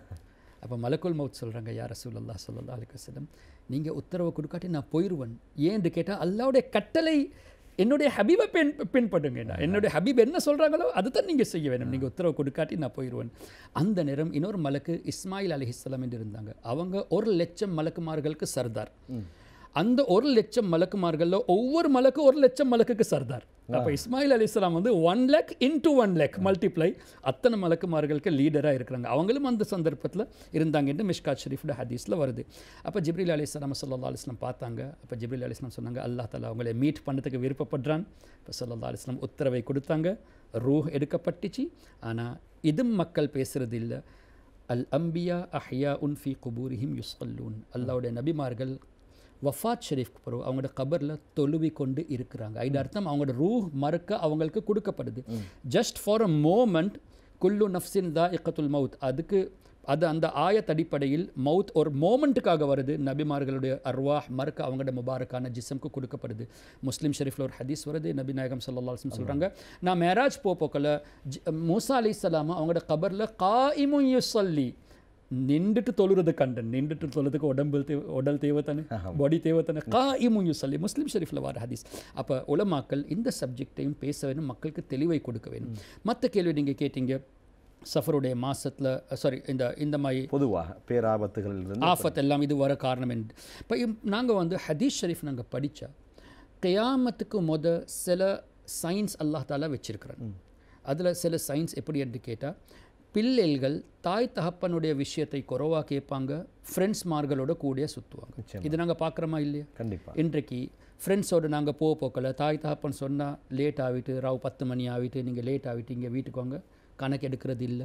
அப்போ மலக்குல் மவுத் சொல்கிறாங்க யார் ரசூல் அல்லா சொல்லா அலிகசலம் நீங்கள் உத்தரவை கொடுக்காட்டி நான் போயிடுவேன் ஏன்னு கேட்டால் அல்லாவுடைய கட்டளை என்னுடைய ஹபீபை பின் பின்பற்றுங்க என்னுடைய ஹபீப் என்ன சொல்கிறாங்களோ அதுதான் நீங்கள் செய்ய வேணும் நீங்கள் உத்தரவு கொடுக்காட்டி நான் போயிடுவேன் அந்த நேரம் இன்னொரு மலக்கு இஸ்மாயில் அலிஹிஸ்லாம் என்று இருந்தாங்க அவங்க ஒரு லட்சம் மலக்குமார்களுக்கு சர்தார் அந்த ஒரு லட்சம் மலக்குமார்களில் ஒவ்வொரு மலக்கு ஒரு லட்சம் மலக்குக்கு சர்தார் அப்போ இஸ்மாயில் அலி இஸ்லாம் வந்து one lakh into one lakh multiply அத்தனை மலக்குமார்களுக்கு லீடராக இருக்கிறாங்க அவங்களும் அந்த சந்தர்ப்பத்தில் இருந்தாங்க என்று மிஷ்காத் ஷரீஃபோட ஹதீஸில் வருது அப்போ ஜிப்ரில் அலி இஸ்லாம் சல்லா அலிஸ்லாம் பார்த்தாங்க அப்போ ஜிப்ரில் அலி இஸ்லாம் சொன்னாங்க அல்லா தலா அவங்களை மீட் பண்ணதுக்கு விருப்பப்படுறான் இப்போ சல்லா அலிஸ்லாம் உத்தரவை கொடுத்தாங்க ரூஹ் எடுக்கப்பட்டுச்சு ஆனால் இதும் மக்கள் பேசுறது இல்லை அல் அம்பியா அஹ்யா உன் ஃபி குபூரிஹிம் யுஸ்கல்லூன் அல்லாவுடைய நபிமார்கள் வஃபாத் ஷெரீஃப்க்கு பிறகு அவங்களோட கபரில் தொழுவி கொண்டு இருக்கிறாங்க இது அர்த்தம் அவங்களோட ரூஹ் மறுக்க அவங்களுக்கு கொடுக்கப்படுது ஜஸ்ட் ஃபார் அ மோமெண்ட் குல்லு நஃப்சின் தா இக்கத்துல் மவுத் அதுக்கு அது அந்த ஆயத் அடிப்படையில் மவுத் ஒரு மோமெண்ட்டுக்காக வருது நபிமார்களுடைய அர்வாஹ் மறுக்க அவங்களோட முபாரக்கான ஜிசம்க்கு கொடுக்கப்படுது முஸ்லீம் ஷெரீஃபில் ஒரு ஹதீஸ் வருது நபி நாயகம் சல்லாஹம் சொல்கிறாங்க நான் மேராஜ் போ போக்கல மூசா அலி இஸ்லாமா அவங்களோட கபரில் கா இமு யுசல்லி நின்றுட்டு தொழுறது கண்டன் நின்றுட்டு தொழுறதுக்கு உடம்பு தேவை உடல் தேவை தானே பாடி தேவை தானே கா இமுயு சொல்லி முஸ்லீம் ஷெரீஃபில் வர ஹதீஸ் அப்போ உலமாக்கள் இந்த சப்ஜெக்டையும் பேச வேணும் மக்களுக்கு தெளிவை கொடுக்க வேணும் மற்ற கேள்வி நீங்கள் கேட்டீங்க சஃபருடைய மாசத்தில் சாரி இந்த இந்த மாதிரி பொதுவாக பேராபத்துகளிலிருந்து ஆஃபத் எல்லாம் இது வர காரணம் என்று இப்போ நாங்கள் வந்து ஹதீஸ் ஷரீஃப் நாங்கள் படித்தா கியாமத்துக்கு முத சில சயின்ஸ் அல்லாஹ் தாலா வச்சிருக்கிறான் அதில் சில சயின்ஸ் எப்படி என்று கேட்டால் பிள்ளைகள் தாய் தகப்பனுடைய விஷயத்தை குறைவாக கேட்பாங்க ஃப்ரெண்ட்ஸ் மார்களோட கூடிய சுற்றுவாங்க இது நாங்கள் பார்க்குறோமா இல்லையா கண்டிப்பா இன்றைக்கு ஃப்ரெண்ட்ஸோடு நாங்கள் போக போக்கல தாய் தகப்பன் சொன்னால் லேட் ஆகிட்டு ராவ் பத்து மணி ஆகிட்டு நீங்கள் லேட் ஆகிட்டு இங்கே வீட்டுக்கு வாங்க கணக்கு எடுக்கிறது இல்லை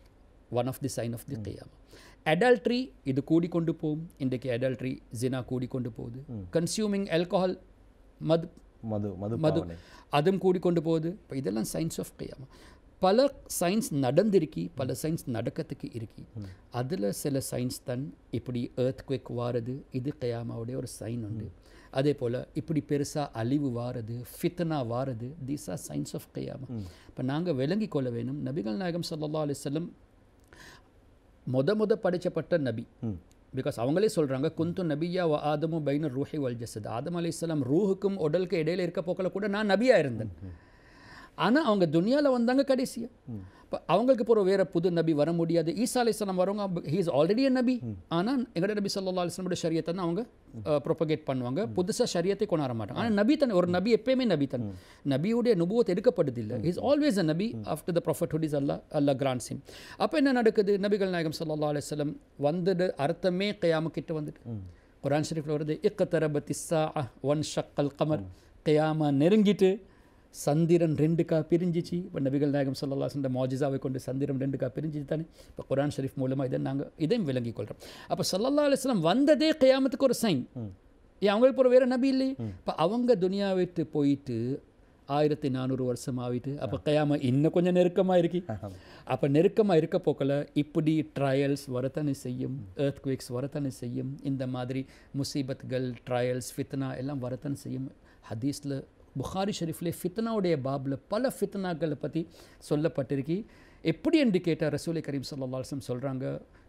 one of the sign of the கையாமா அடல்ட்ரி இது கூடிக்கொண்டு போகும் இன்றைக்கு அடல்ட்ரி ஜினா கூடிக்கொண்டு போகுது கன்சியூமிங் ஆல்கஹால் மது மது மது மது பாவனை. அதுவும் கூடிக்கொண்டு போகுது இப்போ இதெல்லாம் சயின்ஸ் ஆஃப் கையாமா பல சயின்ஸ் நடந்திருக்கி பல சயின்ஸ் நடக்கிறதுக்கு இருக்கி அதில் சில சயின்ஸ் தான் இப்படி எர்த் குவேக் வாரது இது கயாமாவுடைய ஒரு சைன் உண்டு அதே போல் இப்படி பெருசாக அழிவு வாரது ஃபித்னா வாரது தீஸ் ஆர் சயின்ஸ் ஆஃப் கயாமா இப்போ நாங்கள் விளங்கி கொள்ள வேணும் நபிகள் நாயகம் ஸல்லல்லாஹு அலைஹி வஸல்லம் முத முத படைச்சப்பட்ட நபி பிகாஸ் அவங்களே சொல்கிறாங்க குந்து நபியா வ ஆதமு பைன ரூஹி வல் ஜசத் ஆதம் அலைஹிஸ்ஸலாம் ரூஹுக்கும் உடலுக்கு இடையில இருக்க போக்கில் கூட நான் நபியா இருந்தேன் ஆனால் அவங்க துனியாவில் வந்தாங்க கடைசியாக இப்போ அவங்களுக்கு போகிற வேற புது நபி வர முடியாது ஈசா அலிஸ்லாம் வரவங்க ஹீ இஸ் ஆல்ரெடி a நபி ஆனால் எங்கட நபி சல்லா அலிஸ்லமோட ஷரியத்தை தான் அவங்க ப்ரொபகேட் பண்ணுவாங்க புதுசாக ஷரியத்தை கொண்டாட மாட்டாங்க ஆனால் நபி தன் ஒரு நபி எப்பயுமே நபி தன் நபியுடைய நுபுவத் எடுக்கப்படுது இல்லை இஸ் ஆல்வேஸ் அ நபி after the prophethood is அல்லா அல்லா கிராண்ட் சிம் அப்போ என்ன நடக்குது நபிகள் நாயகம் சல்லா அலிஸ்லம் வந்தது அர்த்தமே கயாம கிட்ட வந்துட்டு குரான் ஷரீஃபில் வருது இக்கத்தரபத்தி சா ஒன் ஷக்கல் கமர் கயாமா நெருங்கிட்டு சந்திரன் ரெண்டுக்கா பிரிஞ்சிச்சு இப்போ நபிகள் நாயகம் சொல்லலாம் இந்த மோஜிசாவை கொண்டு சந்திரன் ரெண்டுக்கா பிரிஞ்சிச்சு தானே இப்போ குரான் ஷரீஃப் மூலமாக இதை நாங்கள் இதையும் விளங்கிக் கொள்கிறோம் அப்போ சல்லல்லா அலிஸ்லாம் வந்ததே கயாமத்துக்கு ஒரு சைன் ஏன் அவங்களுக்கு ஒரு வேற நபி இல்லையே இப்போ அவங்க துனியா விட்டு போயிட்டு ஆயிரத்தி நானூறு வருஷம் ஆகிட்டு அப்போ கயாம இன்னும் கொஞ்சம் நெருக்கமாக இருக்கி அப்போ நெருக்கமாக இருக்க போக்கில் இப்படி ட்ரையல்ஸ் வரத்தானே செய்யும் எர்த் குவேக்ஸ் வரத்தானே செய்யும் இந்த மாதிரி முசீபத்கள் ட்ரையல்ஸ் ஃபித்னா எல்லாம் வரத்தானே செய்யும் ஹதீஸில் புகாரி ஷெரீஃப்லே ஃபித்னாவுடைய பாபில் பல ஃபித்னாக்களை பற்றி சொல்லப்பட்டிருக்கி எப்படி என்று கேட்டால் ரசூலை கரீம் சல்லா அலுவலம் சொல்கிறாங்க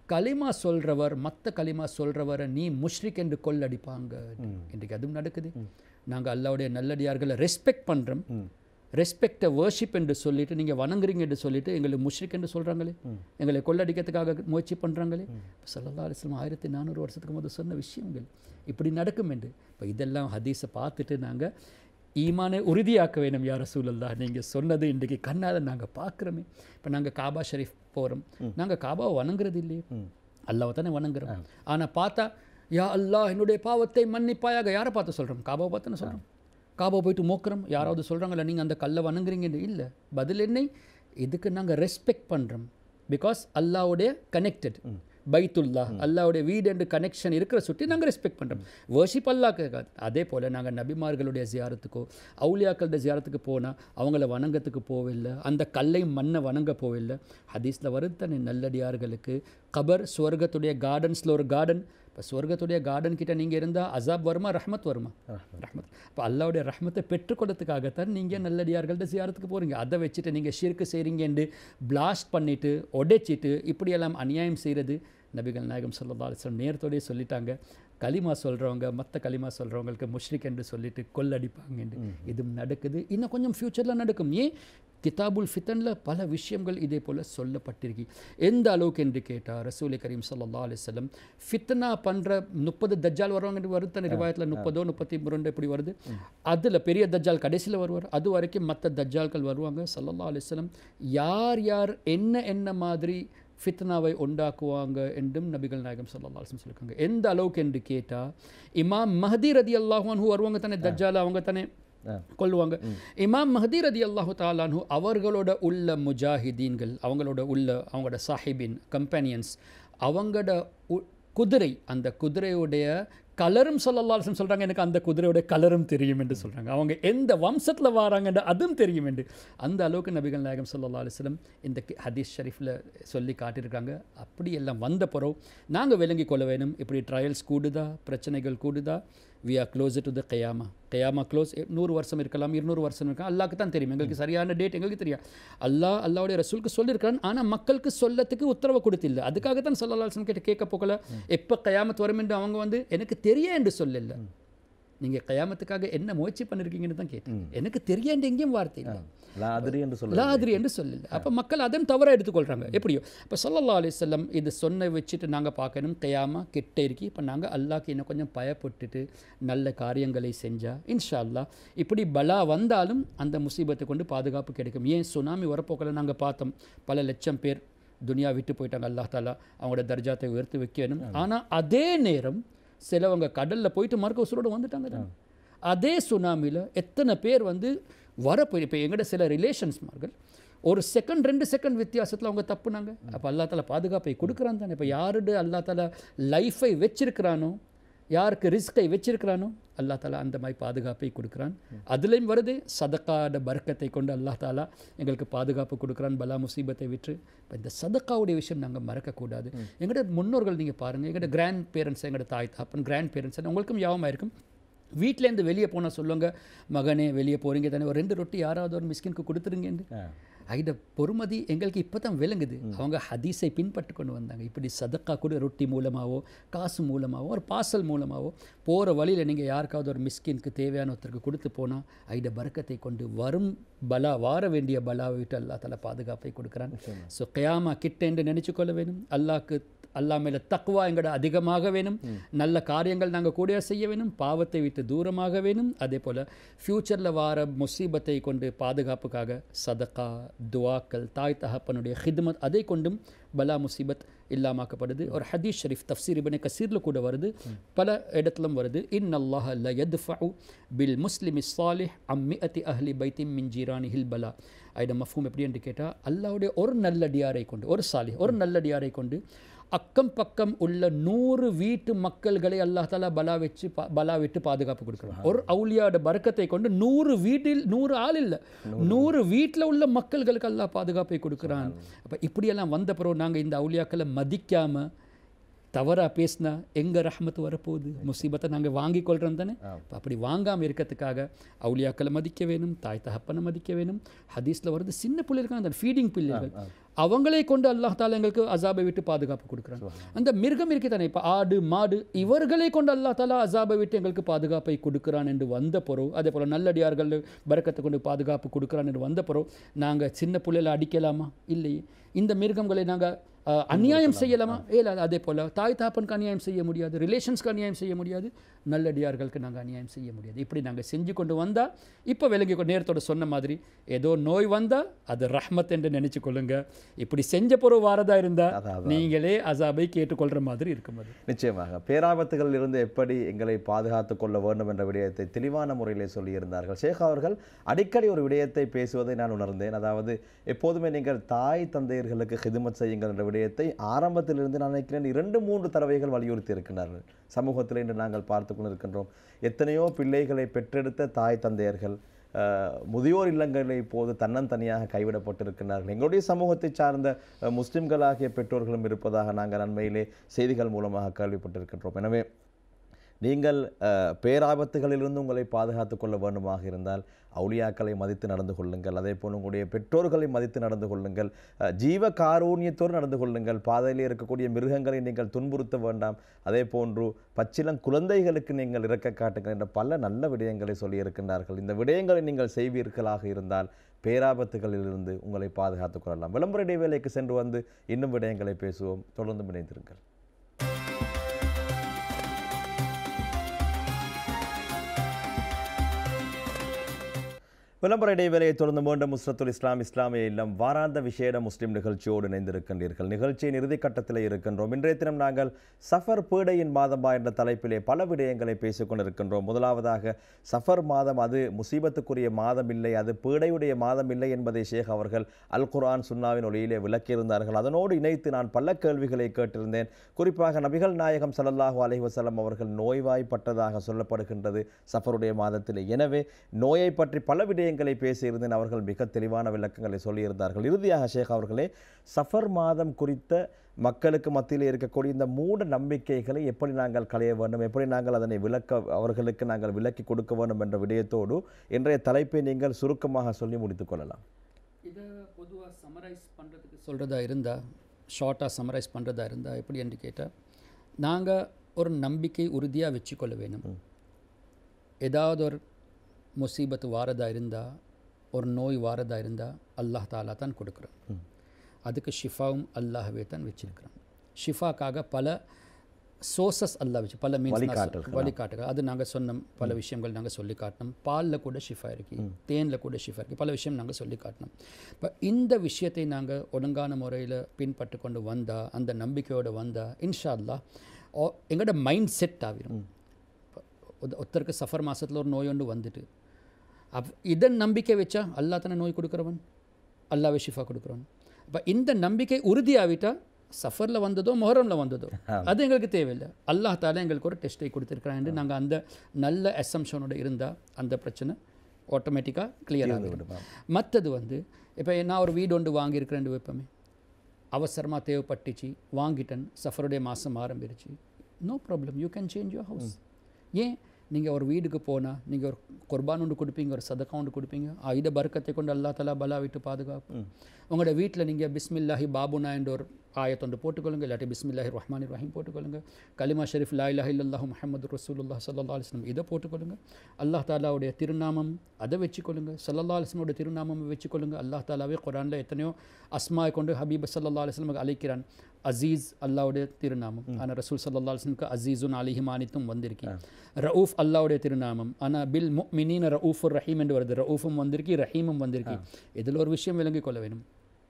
களிமா சொல்றவர் மத்த களிமா சொல்றவரை நீ முஷ்ரிக் என்று கொள்ளடிப்பாங்க இன்றைக்கு அதுவும் நடக்குது நாங்க அல்லாவுடைய நல்லடியார்களை ரெஸ்பெக்ட் பண்றோம் ரெஸ்பெக்டை வர்ஷிப் என்று சொல்லிட்டு நீங்க வணங்குறீங்க என்று சொல்லிட்டு எங்களை முஷ்ரிக் என்று சொல்றாங்களே எங்களை கொள்ளடிக்கிறதுக்காக முயற்சி பண்றாங்களே இப்போ சல்லல்லா அலிஸ்லாம் ஆயிரத்தி நானூறு வருஷத்துக்கு முதல் சொன்ன விஷயங்கள் இப்படி நடக்கும் என்று இப்போ இதெல்லாம் ஹதீஸை பார்த்துட்டு நாங்க ஈமானை உறுதியாக்க வேணும் யார் ரசூலல்லா நீங்கள் சொன்னது இன்றைக்கு கண்ணால் நாங்கள் பார்க்குறோமே இப்போ நாங்கள் காபா ஷரீஃப் போகிறோம் நாங்கள் காபாவை வணங்குறது இல்லையே அல்லாவை தானே வணங்குறோம் ஆனால் பார்த்தா யா அல்லாஹ் என்னுடைய பாவத்தை மன்னிப்பாயாக யாரை பார்த்து சொல்கிறோம் காபாவை பார்த்து சொல்கிறோம் காபா போயிட்டு மோக்கிறோம் யாராவது சொல்கிறாங்களா நீங்கள் அந்த கல்லை வணங்குறீங்கன்னு இல்லை பதில் என்னை இதுக்கு நாங்கள் ரெஸ்பெக்ட் பண்ணுறோம் பிகாஸ் அல்லாவுடைய கனெக்டட் பைத்துல்லா அல்லாவுடைய வீடு என்று கனெக்ஷன் இருக்கிற சுற்றி நாங்கள் ரெஸ்பெக்ட் பண்ணுறோம் வர்ஷிப் அல்லாக்கு அதே போல் நாங்கள் நபிமார்களுடைய ஜியாரத்துக்கோ அவுலியாக்களோட ஜியாரத்துக்கு போனால் அவங்கள வணங்கத்துக்கு போவில்லை அந்த கல்லை மண்ணை வணங்க போவில்லை ஹதீஸில் வருது தானே நல்லடியார்களுக்கு கபர் சுவர்க்கத்துடைய கார்டன்ஸில் ஒரு கார்டன் இப்போ சுவர்க்கத்துடைய கார்டன் கிட்ட நீங்கள் இருந்தால் அசாப் வருமா ரஹ்மத் வருமா ரஹ்மத் இப்போ அல்லாவுடைய ரஹ்மத்தை பெற்றுக்கொள்றதுக்காகத்தான் நீங்கள் நல்லடியார்கள்ட்ட ஜியாரத்துக்கு போகிறீங்க அதை வச்சுட்டு நீங்கள் ஷிர்க்கு செய்கிறீங்கன்னு பிளாஸ்ட் பண்ணிவிட்டு உடைச்சிட்டு இப்படியெல்லாம் அநியாயம் செய்கிறது நபிகள் நாயகம் சல்லா அலிஸ்லாம் நேரத்தோடய சொல்லிட்டாங்க களிமா சொல்கிறவங்க மற்ற களிமா சொல்கிறவங்களுக்கு முஷ்ரிக் என்று சொல்லிட்டு கொள்ளடிப்பாங்கன்னு இதுவும் நடக்குது இன்னும் கொஞ்சம் ஃப்யூச்சரில் நடக்கும் ஏன் கிதாபுல் ஃபித்தனில் பல விஷயங்கள் இதே போல் சொல்லப்பட்டிருக்கு எந்த அளவுக்கு என்று கேட்டால் ரசூலை கரீம் சல்லா அலிஸ்லம் ஃபித்னா பண்ணுற முப்பது தஜ்ஜால் வருவாங்க வருது தானே ரிவாயத்தில் முப்பதோ முப்பத்தி ரெண்டு இப்படி வருது அதில் பெரிய தஜ்ஜால் கடைசியில் வருவார் அது வரைக்கும் மற்ற தஜ்ஜால்கள் வருவாங்க சல்லல்லா அலிஸ்லம் யார் யார் என்ன என்ன மாதிரி ஃபித்னாவை உண்டாக்குவாங்க என்றும் நபிகள் நாயகம் சல்லா அலிஸ்லம் சொல்லியிருக்காங்க எந்த அளவுக்கு என்று கேட்டால் இமாம் மஹதி ரதி அல்லாஹான் வருவாங்க தானே தஜ்ஜால் அவங்க தானே கொள்ளுவாங்க இமாம் மஹதி ரதி அல்லாஹு தாலானு அவர்களோட உள்ள முஜாஹிதீன்கள் அவங்களோட உள்ள அவங்களோட சாஹிபின் கம்பேனியன்ஸ் அவங்களோட குதிரை அந்த குதிரையுடைய கலரும் சொல்லல்லாசம் சொல்கிறாங்க எனக்கு அந்த குதிரையோட கலரும் தெரியும் என்று சொல்கிறாங்க அவங்க எந்த வம்சத்தில் வராங்கன்ற அதுவும் தெரியும் என்று அந்த அளவுக்கு நபிகள் நாயகம் சொல்லல்லா அலிஸ்லம் இந்த ஹதீஸ் ஷரீஃபில் சொல்லி காட்டியிருக்காங்க அப்படி எல்லாம் வந்த பிறகு நாங்கள் விளங்கி கொள்ள வேணும் இப்படி ட்ரையல்ஸ் கூடுதா பிரச்சனைகள் கூடுதா we are close to the கயாமா கயாமா க்ளோஸ் நூறு வருஷம் இருக்கலாம் இருநூறு வருஷம் இருக்கலாம் அல்லாக்கு தான் தெரியும் எங்களுக்கு சரியான டேட் எங்களுக்கு தெரியும் அல்லாஹ் அல்லாவுடைய ரசூலுக்கு சொல்லியிருக்கான் ஆனால் மக்களுக்கு சொல்லத்துக்கு உத்தரவு கொடுத்தில்ல அதுக்காக தான் சொல்லலாசன் கேட்டு கேட்க போகல எப்போ கயாமத்து வரும் என்று அவங்க வந்து எனக்கு தெரிய என்று சொல்லல நீங்கள் கயாமத்துக்காக என்ன முயற்சி பண்ணிருக்கீங்கன்னு தான் கேட்டேன் எனக்கு தெரியன்ற எங்கேயும் வார்த்தை இல்லை லாதிரி என்று சொல்ல லாதிரி என்று சொல்லல அப்போ மக்கள் அதன் தவறாக எடுத்துக்கொள்கிறாங்க எப்படியோ இப்போ சல்லல்லா அலிசல்லம் இது சொன்ன வச்சுட்டு நாங்கள் பார்க்கணும் கையாமா கிட்ட இருக்கி இப்போ நாங்கள் அல்லாக்கு இன்னும் கொஞ்சம் பயப்பட்டுட்டு நல்ல காரியங்களை செஞ்சால் இன்ஷா அல்லா இப்படி பலா வந்தாலும் அந்த முசீபத்தை கொண்டு பாதுகாப்பு கிடைக்கும் ஏன் சுனாமி வரப்போக்கில் நாங்கள் பார்த்தோம் பல லட்சம் பேர் துனியா விட்டு போயிட்டாங்க அல்லா தாலா அவங்களோட தர்ஜாத்தை உயர்த்தி வைக்கணும் ஆனால் அதே நேரம் சிலவங்க கடலில் போயிட்டு மறுக்க உசுரோடு வந்துட்டாங்க தான் அதே சுனாமியில் எத்தனை பேர் வந்து வர போய் இப்போ எங்கள்கிட்ட சில ரிலேஷன்ஸ்மார்கள் ஒரு செகண்ட் ரெண்டு செகண்ட் வித்தியாசத்தில் அவங்க தப்புனாங்க அப்போ அல்லா தாலா பாதுகாப்பை கொடுக்குறான் தானே இப்போ யாருடைய அல்லா தாலா லைஃபை வச்சிருக்கிறானோ யாருக்கு ரிஸ்கை வச்சிருக்கிறானோ அல்லா தாலா அந்த மாதிரி பாதுகாப்பை கொடுக்குறான் அதுலேயும் வருது சதக்காட பர்க்கத்தை கொண்டு அல்லா தாலா எங்களுக்கு பாதுகாப்பு கொடுக்குறான் பலா முசீபத்தை விற்று இப்போ இந்த சதக்காவுடைய விஷயம் நாங்கள் மறக்கக்கூடாது எங்களோட முன்னோர்கள் நீங்கள் பாருங்கள் எங்களோட கிராண்ட் பேரண்ட்ஸ் எங்களோட தாய் தாப்பன் கிராண்ட் பேரண்ட்ஸ் உங்களுக்கும் யாபமாக இருக்கும் வீட்டிலேருந்து வெளியே போனால் சொல்லுவாங்க மகனே வெளியே போகிறீங்க தானே ஒரு ரெண்டு ரொட்டி யாராவது ஒரு மிஸ்கினுக்கு கொடுத்துருங்கன்னு ஐட பொறுமதி எங்களுக்கு இப்போ தான் விளங்குது அவங்க ஹதீஸை பின்பற்றி கொண்டு வந்தாங்க இப்படி சதக்கா கூட ரொட்டி மூலமாகவோ காசு மூலமாகவோ ஒரு பார்சல் மூலமாகவோ போகிற வழியில் நீங்கள் யாருக்காவது ஒரு மிஸ்கினுக்கு தேவையான ஒருத்தருக்கு கொடுத்து போனால் ஐட பறக்கத்தை கொண்டு வரும் பலா வார வேண்டிய பலாவை விட்டு அல்லா தலா பாதுகாப்பை கொடுக்குறான் ஸோ கயாமா கிட்ட என்று நினச்சி கொள்ள வேணும் அல்லாக்கு அல்லா மேலே தக்குவா எங்கட அதிகமாக வேணும் நல்ல காரியங்கள் நாங்கள் கூட செய்ய வேணும் பாவத்தை விட்டு தூரமாக வேணும் அதே போல் ஃப்யூச்சரில் வார முசீபத்தை கொண்டு பாதுகாப்புக்காக சதக்கா துவாக்கள் தாய் தகப்பனுடைய ஹித்மத் அதை கொண்டும் பலா முசீபத் இல்லாமாக்கப்படுது ஒரு ஹதீஸ் ஷரீஃப் தஃப்சீர் இபனே கசீரில் கூட வருது பல இடத்துலும் வருது இன் அல்லாஹ் ல யத்ஃபு பில் முஸ்லிம் சாலிஹ் அம்மி அத்தி அஹ்லி பைத்திம் மின் ஜீரானி ஹில் பலா ஐட மஃபூம் எப்படி என்று கேட்டால் அல்லாவுடைய ஒரு நல்லடியாரை கொண்டு ஒரு சாலி ஒரு நல்லடியாரை கொண்டு அக்கம் பக்கம் உள்ள நூறு வீட்டு மக்கள்களை அல்லாஹ் தாலா பலா வச்சு பா- பலா விட்டு பாதுகாப்பு கொடுக்குறான் ஒரு அவுலியாவோட பறக்கத்தை கொண்டு நூறு வீட்டில் நூறு ஆள் இல்லை நூறு வீட்டில் உள்ள மக்கள்களுக்கு அல்லாஹ் பாதுகாப்பை கொடுக்குறான் அப்போ இப்படியெல்லாம் வந்த பிறகு நாங்கள் இந்த அவுலியாக்களை மதிக்காமல் தவறாக பேசினா எங்க ரஹ்மத் வரப்போகுது முசீபத்தை நாங்கள் வாங்கி கொள்கிறோம் தானே அப்ப அப்படி வாங்காமல் இருக்கிறதுக்காக அவுலியாக்களை மதிக்க வேணும் தாய் தகப்பனை மதிக்க வேணும் ஹதீஸில் வருது சின்ன பிள்ளை இருக்காங்க அந்த ஃபீடிங் பிள்ளைகள் அவங்களை கொண்டு அல்லாஹ் தாலா எங்களுக்கு அசாபை விட்டு பாதுகாப்பு கொடுக்குறாங்க அந்த மிருகம் இருக்கு தானே இப்போ ஆடு மாடு இவர்களை கொண்டு அல்லாஹ் தாலா அசாபை விட்டு எங்களுக்கு பாதுகாப்பை கொடுக்குறான் என்று வந்த பொருள் அதே போல் நல்லடியார்கள் பறக்கத்தை கொண்டு பாதுகாப்பு கொடுக்குறான் என்று வந்த பொருள் நாங்கள் சின்ன பிள்ளைகளை அடிக்கலாமா இல்லையே இந்த மிருகங்களை நாங்கள் அநியாயம் செய்யலாமா இயலாது அதே போல் தாய் தாப்பனுக்கு அநியாயம் செய்ய முடியாது ரிலேஷன்ஸ்க்கு அநியாயம் செய்ய முடியாது நல்லடியார்களுக்கு நாங்கள் அநியாயம் செய்ய முடியாது இப்படி நாங்கள் செஞ்சு கொண்டு வந்தால் இப்போ விலங்கி கொண்டு நேரத்தோட சொன்ன மாதிரி ஏதோ நோய் வந்தால் அது ரஹ்மத் என்று நினைச்சு கொள்ளுங்க இப்படி செஞ்ச பொருள் வாரதா இருந்தால் அதான், நீங்களே அசாபை கேட்டுக்கொள்கிற மாதிரி இருக்கும் அது நிச்சயமாக பேராபத்துகளில் இருந்து எப்படி எங்களை பாதுகாத்துக் கொள்ள வேண்டும் என்ற விடயத்தை தெளிவான முறையிலே சொல்லியிருந்தார்கள் ஷேக் அவர்கள் அடிக்கடி ஒரு விடயத்தை பேசுவதை நான் உணர்ந்தேன் அதாவது எப்போதுமே நீங்கள் தாய் தந்தையர்களுக்கு ஹிதுமத் செய்யுங்கள் என்ற விடயத்தை ஆரம்பத்திலிருந்து நான் நினைக்கிறேன் இரண்டு மூன்று தடவைகள் வலியுறுத்தி இருக்கின்றார்கள் சமூகத்தில் இன்று நாங்கள் பார்த்து கொண்டிருக்கின்றோம் எத்தனையோ பிள்ளைகளை பெற்றெடுத்த தாய் தந்தையர்கள் அஹ், முதியோர் இல்லங்களில் இப்போது தன்னந்தனியாக கைவிடப்பட்டிருக்கிறார்கள் எங்களுடைய சமூகத்தை சார்ந்த அஹ், முஸ்லிம்களாகிய பெற்றோர்களும் இருப்பதாக நாங்கள் அண்மையிலே செய்திகள் மூலமாக கேள்விப்பட்டிருக்கின்றோம் எனவே நீங்கள் அஹ், பேராபத்துகளிலிருந்து உங்களை பாதுகாத்துக் கொள்ள வேண்டுமாக இருந்தால் அவுலியாக்களை மதித்து நடந்து கொள்ளுங்கள் அதே போல் உங்களுடைய பெற்றோர்களை மதித்து நடந்து கொள்ளுங்கள் அஹ், ஜீவ காரூண்யத்தோடு நடந்து கொள்ளுங்கள் பாதையில் இருக்கக்கூடிய மிருகங்களை நீங்கள் துன்புறுத்த வேண்டாம் அதே போன்று பச்சிளம் குழந்தைகளுக்கு நீங்கள் இறக்க காட்டுங்கள் என்ற பல நல்ல விடயங்களை சொல்லியிருக்கின்றார்கள் இந்த விடயங்களை நீங்கள் செய்வீர்களாக இருந்தால் பேராபத்துகளிலிருந்து உங்களை பாதுகாத்துக் கொள்ளலாம் விளம்பர இடைவேளைக்கு சென்று வந்து இன்னும் விடயங்களை பேசுவோம் தொடர்ந்து இணைந்திருங்கள் விளம்பர இடைவேளையை தொடர்ந்து மீண்டும் முஸ்ரத்துல் இஸ்லாம் இஸ்லாமிய இல்லம் வாராந்த விசேட முஸ்லிம் நிகழ்ச்சியோடு இணைந்திருக்கின்றீர்கள் நிகழ்ச்சியின் இறுதி கட்டத்தில் இருக்கின்றோம் இன்றைய தினம் நாங்கள் சஃபர் பீடையின் மாதமா என்ற தலைப்பிலே பல விடயங்களை பேசிக் கொண்டிருக்கின்றோம் முதலாவதாக சஃபர் மாதம் அது முசீபத்துக்குரிய மாதம் இல்லை அது பீடையுடைய மாதம் இல்லை என்பதை ஷேக் அவர்கள் அல் குர்ஆன் சுன்னாவின் ஒளியிலே விளக்கியிருந்தார்கள் அதனோடு இணைத்து நான் பல கேள்விகளை கேட்டிருந்தேன் குறிப்பாக நபிகள் நாயகம் ஸல்லல்லாஹு அலைஹி வஸல்லம் அவர்கள் நோய்வாய்ப்பட்டதாக சொல்லப்படுகின்றது சஃபருடைய மாதத்திலே எனவே நோயை பற்றி பல விடயங்களை பேசியிருந்தேன் அவர்கள் மிக தெளிவான விளக்கங்களை சொல்லியிருந்தார்கள் இறுதியாக ஷேக் அவர்களே சஃபர் மாதம் குறித்த மக்களுக்கு மத்தியில் இருக்கக்கூடிய இந்த மூட நம்பிக்கைகளை எப்படி நாங்கள் களைய வேண்டும் எப்படி நாங்கள் அதனை விளக்க அவர்களுக்கு நாங்கள் விளக்கி கொடுக்க வேண்டும் என்ற விடயத்தோடு இன்றைய தலைப்பை நீங்கள் சுருக்கமாக சொல்லி முடித்துக் கொள்ளலாம் இதை பொதுவாக சமரைஸ் பண்ணுறதுக்கு சொல்கிறதா இருந்தால் ஷார்ட்டாக சமரைஸ் பண்ணுறதா இருந்தால் எப்படி என்று கேட்டால் நாங்கள் ஒரு நம்பிக்கை உறுதியாக வச்சுக்கொள்ள வேணும் ஏதாவது ஒரு முசீபத்து வாரதா இருந்தால் ஒரு நோய் வாரதா இருந்தால் அல்லாஹ் தாலா தான் கொடுக்குறான் அதுக்கு ஷிஃபாவும் அல்லாஹ்வே தான் வச்சிருக்கிறான் ஷிஃபாக்காக பல சோர்சஸ் அல்லாஹ் வச்சு பல மீன்ஸ் வழிகாட்டல்கள். வழிகாட்டுகள் அது நாங்கள் சொன்னோம் பல விஷயங்கள் நாங்கள் சொல்லி காட்டினோம் பாலில் கூட ஷிஃபா இருக்கு தேனில் கூட ஷிஃபா இருக்கு பல விஷயம் நாங்கள் சொல்லி காட்டினோம் இப்போ இந்த விஷயத்தை நாங்கள் ஒழுங்கான முறையில் பின்பற்றி கொண்டு வந்தால் அந்த நம்பிக்கையோடு வந்தால் இன்ஷா அல்லாஹ் ஓ- எங்களோட மைண்ட் செட் ஆகிரும் ஒருத்தருக்கு சஃபர் மாசத்துல ஒரு நோய் ஒன்று வந்துட்டு அப் இதன் நம்பிக்கை வச்சா அல்லாஹ் தானே நோய் கொடுக்குறவன் அல்லாவே ஷிஃபா கொடுக்குறவன் அப்போ இந்த நம்பிக்கை உறுதியாவிட்டா சஃபரில் வந்ததோ மொஹரமில் வந்ததோ அது எங்களுக்கு தேவையில்லை அல்லாஹ் தாலா எங்களுக்கு ஒரு டெஸ்ட்டை கொடுத்துருக்குறான் நாங்கள் அந்த நல்ல அசம்ஷனோட இருந்தால் அந்த பிரச்சனை ஆட்டோமேட்டிக்காக கிளியர் ஆகிடும் மற்றது வந்து இப்போ நான் ஒரு வீடு ஒன்று வாங்கியிருக்கிறேன் வைப்போமே அவசரமாக தேவைப்பட்டுச்சு வாங்கிட்டேன் சஃபருடைய மாதம் ஆரம்பிருச்சு no problem you can change your house ஏன் நீங்கள் ஒரு வீடுக்கு போனால் நீங்கள் ஒரு குர்பான் ஒன்று கொடுப்பீங்க ஒரு சதக்கா ஒன்று கொடுப்பீங்க ஆயுத பர்க்கத்தை கொண்டு அல்லா தலா பலா விட்டு பாதுகாப்பு உங்களோட வீட்டில் நீங்கள் பிஸ்மில்லாஹி பாபுனா என்ற ஒரு ஆயத்தொண்டு போட்டுக்கொள்ளுங்க இல்லாட்டி பிஸ்மில்லாஹி ரஹ்மான் ரஹீம் போட்டுக்கொள்ளுங்க கலிமா ஷெரீஃப் லா இலாஹ இல்லல்லாஹு முஹம்மது ரசூலுல்லாஹ் ஸல்லல்லாஹு அலைஹி வஸல்லம் இதை போட்டுக்கொள்ளுங்க அல்லாஹ் தாலாவுடைய திருநாமம் அதை வச்சுக்கொள்ளுங்க ஸல்லல்லாஹு அலைஹி வஸல்லமோட திருநாமம் வச்சுக்கொள்ளுங்க அல்லாஹ் தாலாவே குரானில் எத்தனையோ அஸ்மாயை கொண்டு ஹபீப் ஸல்லல்லாஹு அலைஹி வஸல்லம் அழைக்கிறான் அசீஸ் அல்லாவுடைய திருநாமம் ஆனால் ரசூல் ஸல்லல்லாஹு அலைஹி வஸல்லுக்கு அசீஸுன் அலிஹிம் அனித்தும் வந்திருக்கு ரவுஃப் அல்லாவுடைய திருநாமம் ஆனால் பில் முஃமினீன ரவுஃபுர் ரஹீம் என்று வருது ரவுஃபும் வந்திருக்கு ரஹீமும் வந்திருக்கு இதில் ஒரு விஷயம் விளங்கிக் கொள்ள வேணும்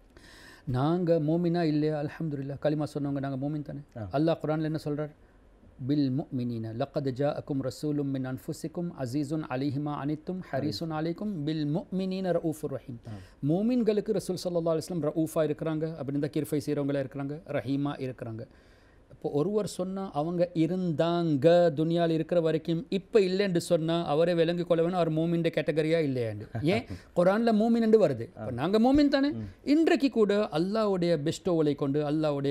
நாங்கள் மோமினா இல்லையா அல்ஹம்துலில்லாஹ் களிமா சொன்னவங்க நாங்கள் மோமின் தானே அல்லாஹ் குரானில் என்ன சொல்றார் பில் முஃமினீன லக்கத் ஜாஅக்கும் ரசூலும் மின் அன்ஃபுசிக்கும் அசீசுன் அலிஹிமா அனித்தும் ஹரிசுன் அலைக்கும் பில் முஃமினீன ரவுஃபுர் ரஹீம் மூமின்களுக்கு ரசூல் ஸல்லல்லாஹு அலைஹி வஸல்லம் ரவுஃபா இருக்கிறாங்க அப்படி இருந்தால் கிர்ஃபை செய்கிறவங்களா இருக்கிறாங்க ரஹீமா இருக்கிறாங்க இப்போ ஒருவர் சொன்னால் அவங்க இருந்தாங்க துனியாவில் இருக்கிற வரைக்கும் இப்போ இல்லைன்னு சொன்னால் அவரே விளங்கி கொள்ள வேணும் அவர் மூமின் கேட்டகரியா இல்லையாண்டு ஏன் குரானில் மூமின் என்று வருது இப்போ நாங்கள் மூமின் தானே இன்றைக்கு கூட அல்லாவுடைய பெஸ்டோவலை கொண்டு அல்லாவுடைய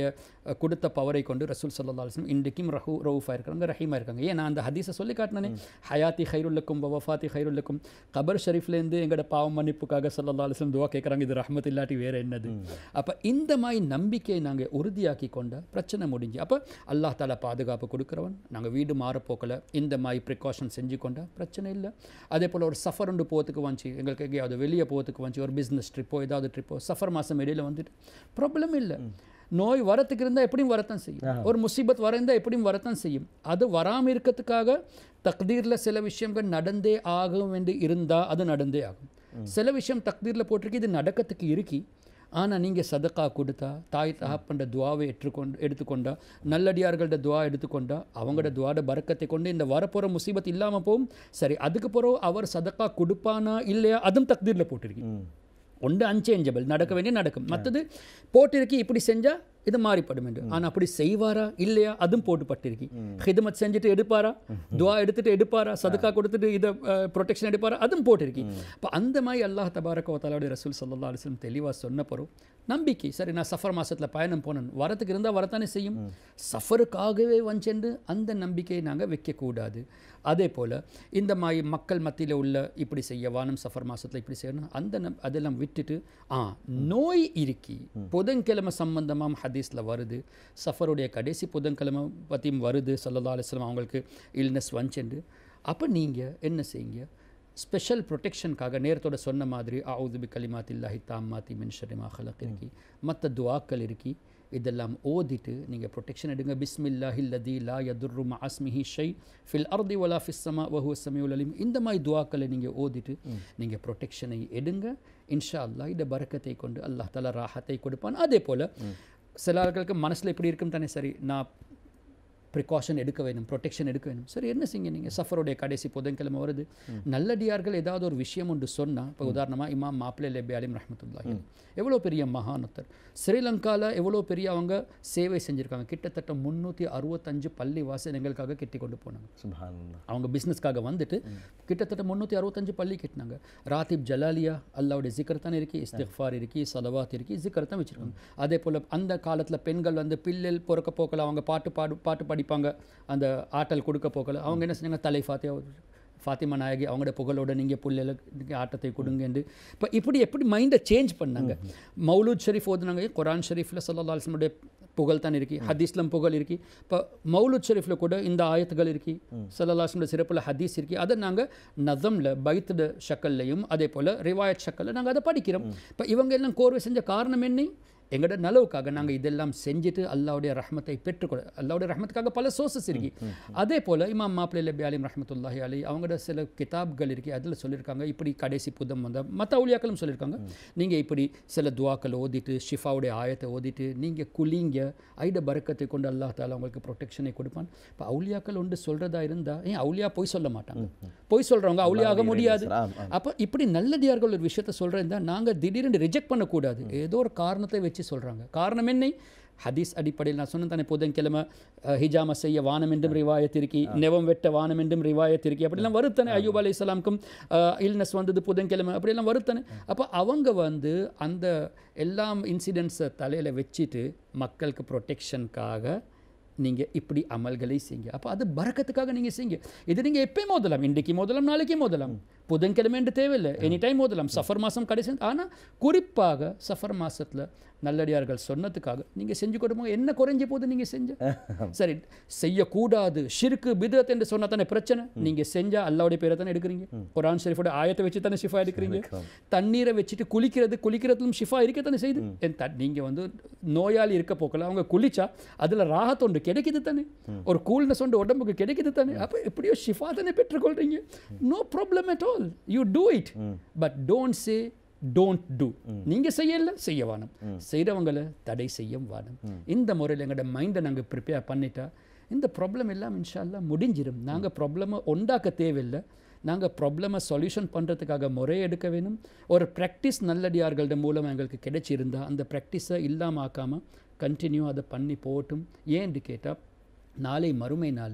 அஹ், கொடுத்த பவரை கொண்டு ரசூல் சல்லா அலிஸ்லம் இன்றைக்கும் ரஹூ ரவுஃபாக இருக்காங்க ரஹீமாக இருக்காங்க ஏன் நான் அந்த ஹதீஸை சொல்லி காட்டினேனே ஹயாத்தி ஹைருல்லக்கும் வஃபாத்தி ஹைருல்லக்கும் கபர் ஷரீஃப்லேருந்து எங்களோட பாவம் மன்னிப்புக்காக சல்லா அலிஸ்லம் துவா கேட்குறாங்க இது ரஹ்மத் இல்லாட்டி வேறு என்னது அப்போ இந்த மாதிரி நம்பிக்கையை நாங்கள் உறுதியாக்கி கொண்ட பிரச்சனை முடிஞ்சு அப்போ அல்லாஹ் தாலா பாதுகாப்பு கொடுக்குறவன் நாங்கள் வீடு மாறப்போக்கில் இந்த மாதிரி ப்ரிகாஷன் செஞ்சு கொண்டா பிரச்சனை இல்லை அதே போல் ஒரு சஃபர் ஒன்று போகிறதுக்கு வந்துச்சு எங்களுக்கு எங்கேயாவது வெளியே போகிறதுக்கு வந்துச்சு ஒரு பிஸ்னஸ் ட்ரிப்போ ஏதாவது ட்ரிப்போ சஃபர் மாதம் இடையில வந்துட்டு ப்ராப்ளம் இல்லை நோய் வரத்துக்கு இருந்தால் எப்படியும் வரத்தான் செய்யும் ஒரு முசீபத் வர இருந்தால் எப்படியும் வரத்தான் செய்யும் அது வராமல் இருக்கிறதுக்காக தக்தீரில் சில விஷயங்கள் நடந்தே ஆகும் என்று இருந்தால் அது நடந்தே ஆகும் சில விஷயம் தக்தீரில் போட்டிருக்கு இது நடக்கிறதுக்கு இருக்கி ஆனால் நீங்கள் சதக்கா கொடுத்தா தாய் தகப்பன்ற துவாவை ஏற்றுக்கொண்டு எடுத்துக்கொண்டா நல்லடியார்களோட துவா எடுத்துக்கொண்டா அவங்களோட துவாட பறக்கத்தை கொண்டு இந்த வரப்போகிற முசீபத் இல்லாமல் போகும் சரி அதுக்கு பிறகு அவர் சதக்கா கொடுப்பானா இல்லையா அதுவும் தக்தீரில் போட்டிருக்கு ஒன்று அன்சேஞ்சபிள் நடக்க வேண்டிய நடக்கும் மற்றது போட்டிருக்கு இப்படி செஞ்சால் இது மாறிப்படும் என்று ஆனால் அப்படி செய்வாரா இல்லையா அதுவும் போட்டுப்பட்டிருக்கு ஹிதமத் செஞ்சுட்டு எடுப்பாரா துவா எடுத்துட்டு எடுப்பாரா சதுக்கா கொடுத்துட்டு இதை ப்ரொடெக்ஷன் எடுப்பாரா அதுவும் போட்டிருக்கு அப்போ அந்த மாதிரி அல்லாஹ் தபாரக வத்தாலாவுடைய ரசூல் சல்லா அலிஸ்லம் தெளிவாக சொன்ன பிறகு நம்பிக்கை சரி நான் சஃபர் மாசத்தில் பயணம் போனேன் வரத்துக்கு இருந்தால் வரத்தானே செய்யும் சஃபருக்காகவே வஞ்சென்று அந்த நம்பிக்கையை நாங்கள் வைக்கக்கூடாது அதே போல் இந்த மாதிரி மக்கள் மத்தியில் உள்ள இப்படி செய்ய வானம் சஃபர் மாசத்தில் இப்படி செய்யணும் அந்த நம் அதெல்லாம் விட்டுட்டு ஆ நோய் இருக்கி புதன்கிழமை சம்பந்தமாக ஹதீஸில் வருது சஃபருடைய கடைசி புதன்கிழமை பற்றியும் வருது சல்லா அலிஸ்லாம் அவங்களுக்கு இல்னஸ் வந்துச்சு அப்போ நீங்கள் என்ன செய்யுங்க ஸ்பெஷல் ப்ரொடெக்ஷனுக்காக நேரத்தோட சொன்ன மாதிரி ஆவுது பி கலிமாத்தில்லாஹி தாமாத்தி மின் ஷரிமா ஹலக் இருக்கி மற்ற துவாக்கள் இருக்கி இதெல்லாம் ஓதிட்டு நீங்கள் ப்ரொடெக்ஷன் எடுங்க பிஸ்மில்லாஹி லதி லா யதுர்ரு மாஸ்மிஹி ஷை ஃபில் அர்தி வலா ஃபிஸ் சமா வஹு சமியுல் அலிம் இந்த மாதிரி துவாக்களை நீங்கள் ஓதிட்டு நீங்கள் ப்ரொடெக்ஷனை எடுங்க இன்ஷா அல்லாஹ் இந்த பரக்கத்தை கொண்டு அல்லாஹ் தலா ராஹத்தை கொடுப்பான் அதே போல் சில ஆட்களுக்கு மனசில் எப்படி இருக்கும் தானே சரி நான் ப்ரிகாஷன் எடுக்க வேணும் ப்ரொடெக்ஷன் எடுக்க வேணும் சரி என்ன செய்யுங்க நீங்கள் சஃபருடைய கடைசி புதன்கிழமை வருது நல்லடியார்கள் ஏதாவது ஒரு விஷயம் ஒன்று சொன்னால் இப்போ உதாரணமாக இமாம் மாப்பிள்ளை லெபி அலிம் ரஹமத்துல்லாஹி எவ்வளோ பெரிய மகானத்தர் ஸ்ரீலங்காவில் எவ்வளோ பெரிய அவங்க சேவை செஞ்சுருக்காங்க கிட்டத்தட்ட முந்நூற்றி அறுபத்தஞ்சு பள்ளி வாசல் எங்களுக்காக கட்டி கொண்டு போனாங்க சுபஹானல்லாஹ் அவங்க பிஸ்னஸ்க்காக வந்துட்டு கிட்டத்தட்ட முந்நூற்றி அறுபத்தஞ்சு பள்ளி கட்டினாங்க ராத்திப் ஜலாலியா அல்லாவுடைய ஜிக்கர் தான் இருக்கு இஸ்திஃபார் இருக்கு சலவாத் இருக்கு ஜிக்கர் தான் வச்சுருக்காங்க அதே போல் அந்த காலத்தில் பெண்கள் வந்து பிள்ளைல் பொறுக்க போக்கல அவங்க பாட்டு பாடு பாட்டு படிப்பாங்க அந்த ஆட்டல் கொடுக்க போக்கல அவங்க என்ன செஞ்சாங்க தலை ஃபாத்தியா ஃபாத்திமா நாயகி அவங்களோட புகழோட நீங்கள் புள்ளைகளுக்கு ஆட்டத்தை கொடுங்கன்னு இப்போ இப்படி எப்படி மைண்டை சேஞ்ச் பண்ணாங்க மௌலூத் ஷரீஃப் ஓதுனாங்க குரான் ஷரீஃபில் சல்லா அலிஸ்லமுடைய புகழ் தான் இருக்கு ஹதீஸ்லம் புகழ் இருக்கு இப்போ மௌலூத் ஷரீஃபில் கூட இந்த ஆயத்துகள் இருக்கு சல்லா அலிஸ்லமுடைய சிறப்பில் ஹதீஸ் இருக்கு அதை நாங்கள் நதமில் பைத்துட ஷக்கல்லையும் அதே போல் ரிவாயத் ஷக்கல்ல நாங்கள் அதை படிக்கிறோம் இப்போ இவங்க எல்லாம் கோர்வை செஞ்ச காரணம் என்ன எங்களோட நலவுக்காக நாங்கள் இதெல்லாம் செஞ்சுட்டு அல்லாவுடைய ரஹ்மத்தை பெற்றுக்கொள்ள அல்லாவுடைய ரஹ்மத்துக்காக பல சோர்சஸ் இருக்கு அதே போல் இமாம் மாப்பிள்ளை லபி அலிம் ரஹமத்துல்லாஹி அலி அவங்களோட சில கிதாப்கள் இருக்கு அதில் சொல்லியிருக்காங்க இப்படி கடைசி புதம் வந்த மற்ற அவுளியாக்களும் சொல்லியிருக்காங்க நீங்கள் இப்படி சில துவாக்கள் ஓதிட்டு ஷிஃபாவுடைய ஆயத்தை ஓதிட்டு நீங்கள் குளிங்க ஐட பறக்கத்தை கொண்டு அல்லாஹ் தாலா உங்களுக்கு ப்ரொடெக்ஷனை கொடுப்பான் இப்போ அவுளியாக்கள் ஒன்று சொல்கிறதா இருந்தால் ஏன் அவுளியா போய் சொல்ல மாட்டாங்க போய் சொல்கிறவங்க அவுளியா ஆக முடியாது ஆம், அப்போ இப்படி நல்லடியார்கள் ஒரு விஷயத்த சொல்கிறேன் தான் நாங்கள் திடீர்னு ரிஜெக்ட் பண்ணக்கூடாது ஏதோ ஒரு காரணத்தை வச்சு சொல்கிறாங்க காரணம் என்ன ஹதீஸ் அடிப்படையில் நான் சொன்னேன் தானே புதன்கிழமை அஹ், ஹிஜாம செய்ய வானம் என்றும் ரிவாயத் இருக்கி நெவம் வெட்ட வானம் என்றும் ரிவாயத் இருக்கி அப்படிலாம் வருத்தனை ஐயூப் அலி இஸ்லாமுக்கும் இல்னஸ் வந்தது புதன்கிழமை அப்படிலாம் வருத்தனை அப்போ அவங்க வந்து அந்த எல்லாம் இன்சிடென்ட்ஸை தலையில் வச்சுட்டு மக்களுக்கு ப்ரொடெக்ஷனுக்காக நீங்கள் இப்படி அமல்களை செய்யுங்க அப்போ அது பறக்கத்துக்காக நீங்கள் செய்யுங்க இது நீங்கள் எப்பயும் மோதலாம் இன்றைக்கு மோதலாம் நாளைக்கு மோதலாம் புதன்கிழமை என்று தேவையில்லை எனி டைம் மோதலாம் சஃபர் மாதம் கடைசி ஆனால் குறிப்பாக சஃபர் மாதத்தில் நல்லடியார்கள் சொன்னதுக்காக நீங்கள் செஞ்சு கொடுப்போங்க என்ன குறைஞ்ச போது நீங்கள் செஞ்ச சரி செய்யக்கூடாது ஷிருக்கு பிதத் என்று சொன்னா தானே பிரச்சனை நீங்கள் செஞ்சால் அல்லாவுடைய பேரை தானே எடுக்கிறீங்க குரான் ஷெரீஃபோட ஆயத்தை வச்சு தானே ஷிஃபா எடுக்கிறீங்க தண்ணீரை வச்சுட்டு குளிக்கிறது குளிக்கிறதுலும் ஷிஃபா இருக்கத்தானே செய்யுது என் த நீங்கள் வந்து நோயாளி இருக்க போக்கல அவங்க குளிச்சா அதில் ராகத்தொண்டு கிடைக்குது தானே ஒரு கூல்னஸ் ஒன்று உடம்புக்கு கிடைக்குது தானே அப்போ எப்படியோ ஷிஃபா தானே பெற்றுக்கொள்றீங்க no problem at all you do it but don't say don't do நீங்க செய்யல செய்ய வானம் செய்கிறவங்களை தடை செய்யும் வானம் இந்த முறையில் எங்களோட மைண்டை நாங்கள் ப்ரிப்பேர் பண்ணிட்டா இந்த ப்ராப்ளம் எல்லாம் இன்ஷால்லா முடிஞ்சிடும் நாங்கள் ப்ராப்ளமை உண்டாக்க தேவையில்லை நாங்கள் ப்ராப்ளமை சொல்யூஷன் பண்ணுறதுக்காக முறை எடுக்க வேணும் ஒரு ப்ராக்டிஸ் நல்லடியார்கள்ட மூலம் எங்களுக்கு கிடைச்சிருந்தா அந்த ப்ராக்டிஸை இல்லாமல் ஆக்காமல் கண்டினியூ அதை பண்ணி போகட்டும் ஏன்னு கேட்டால் நாளை மறுமை நாளில்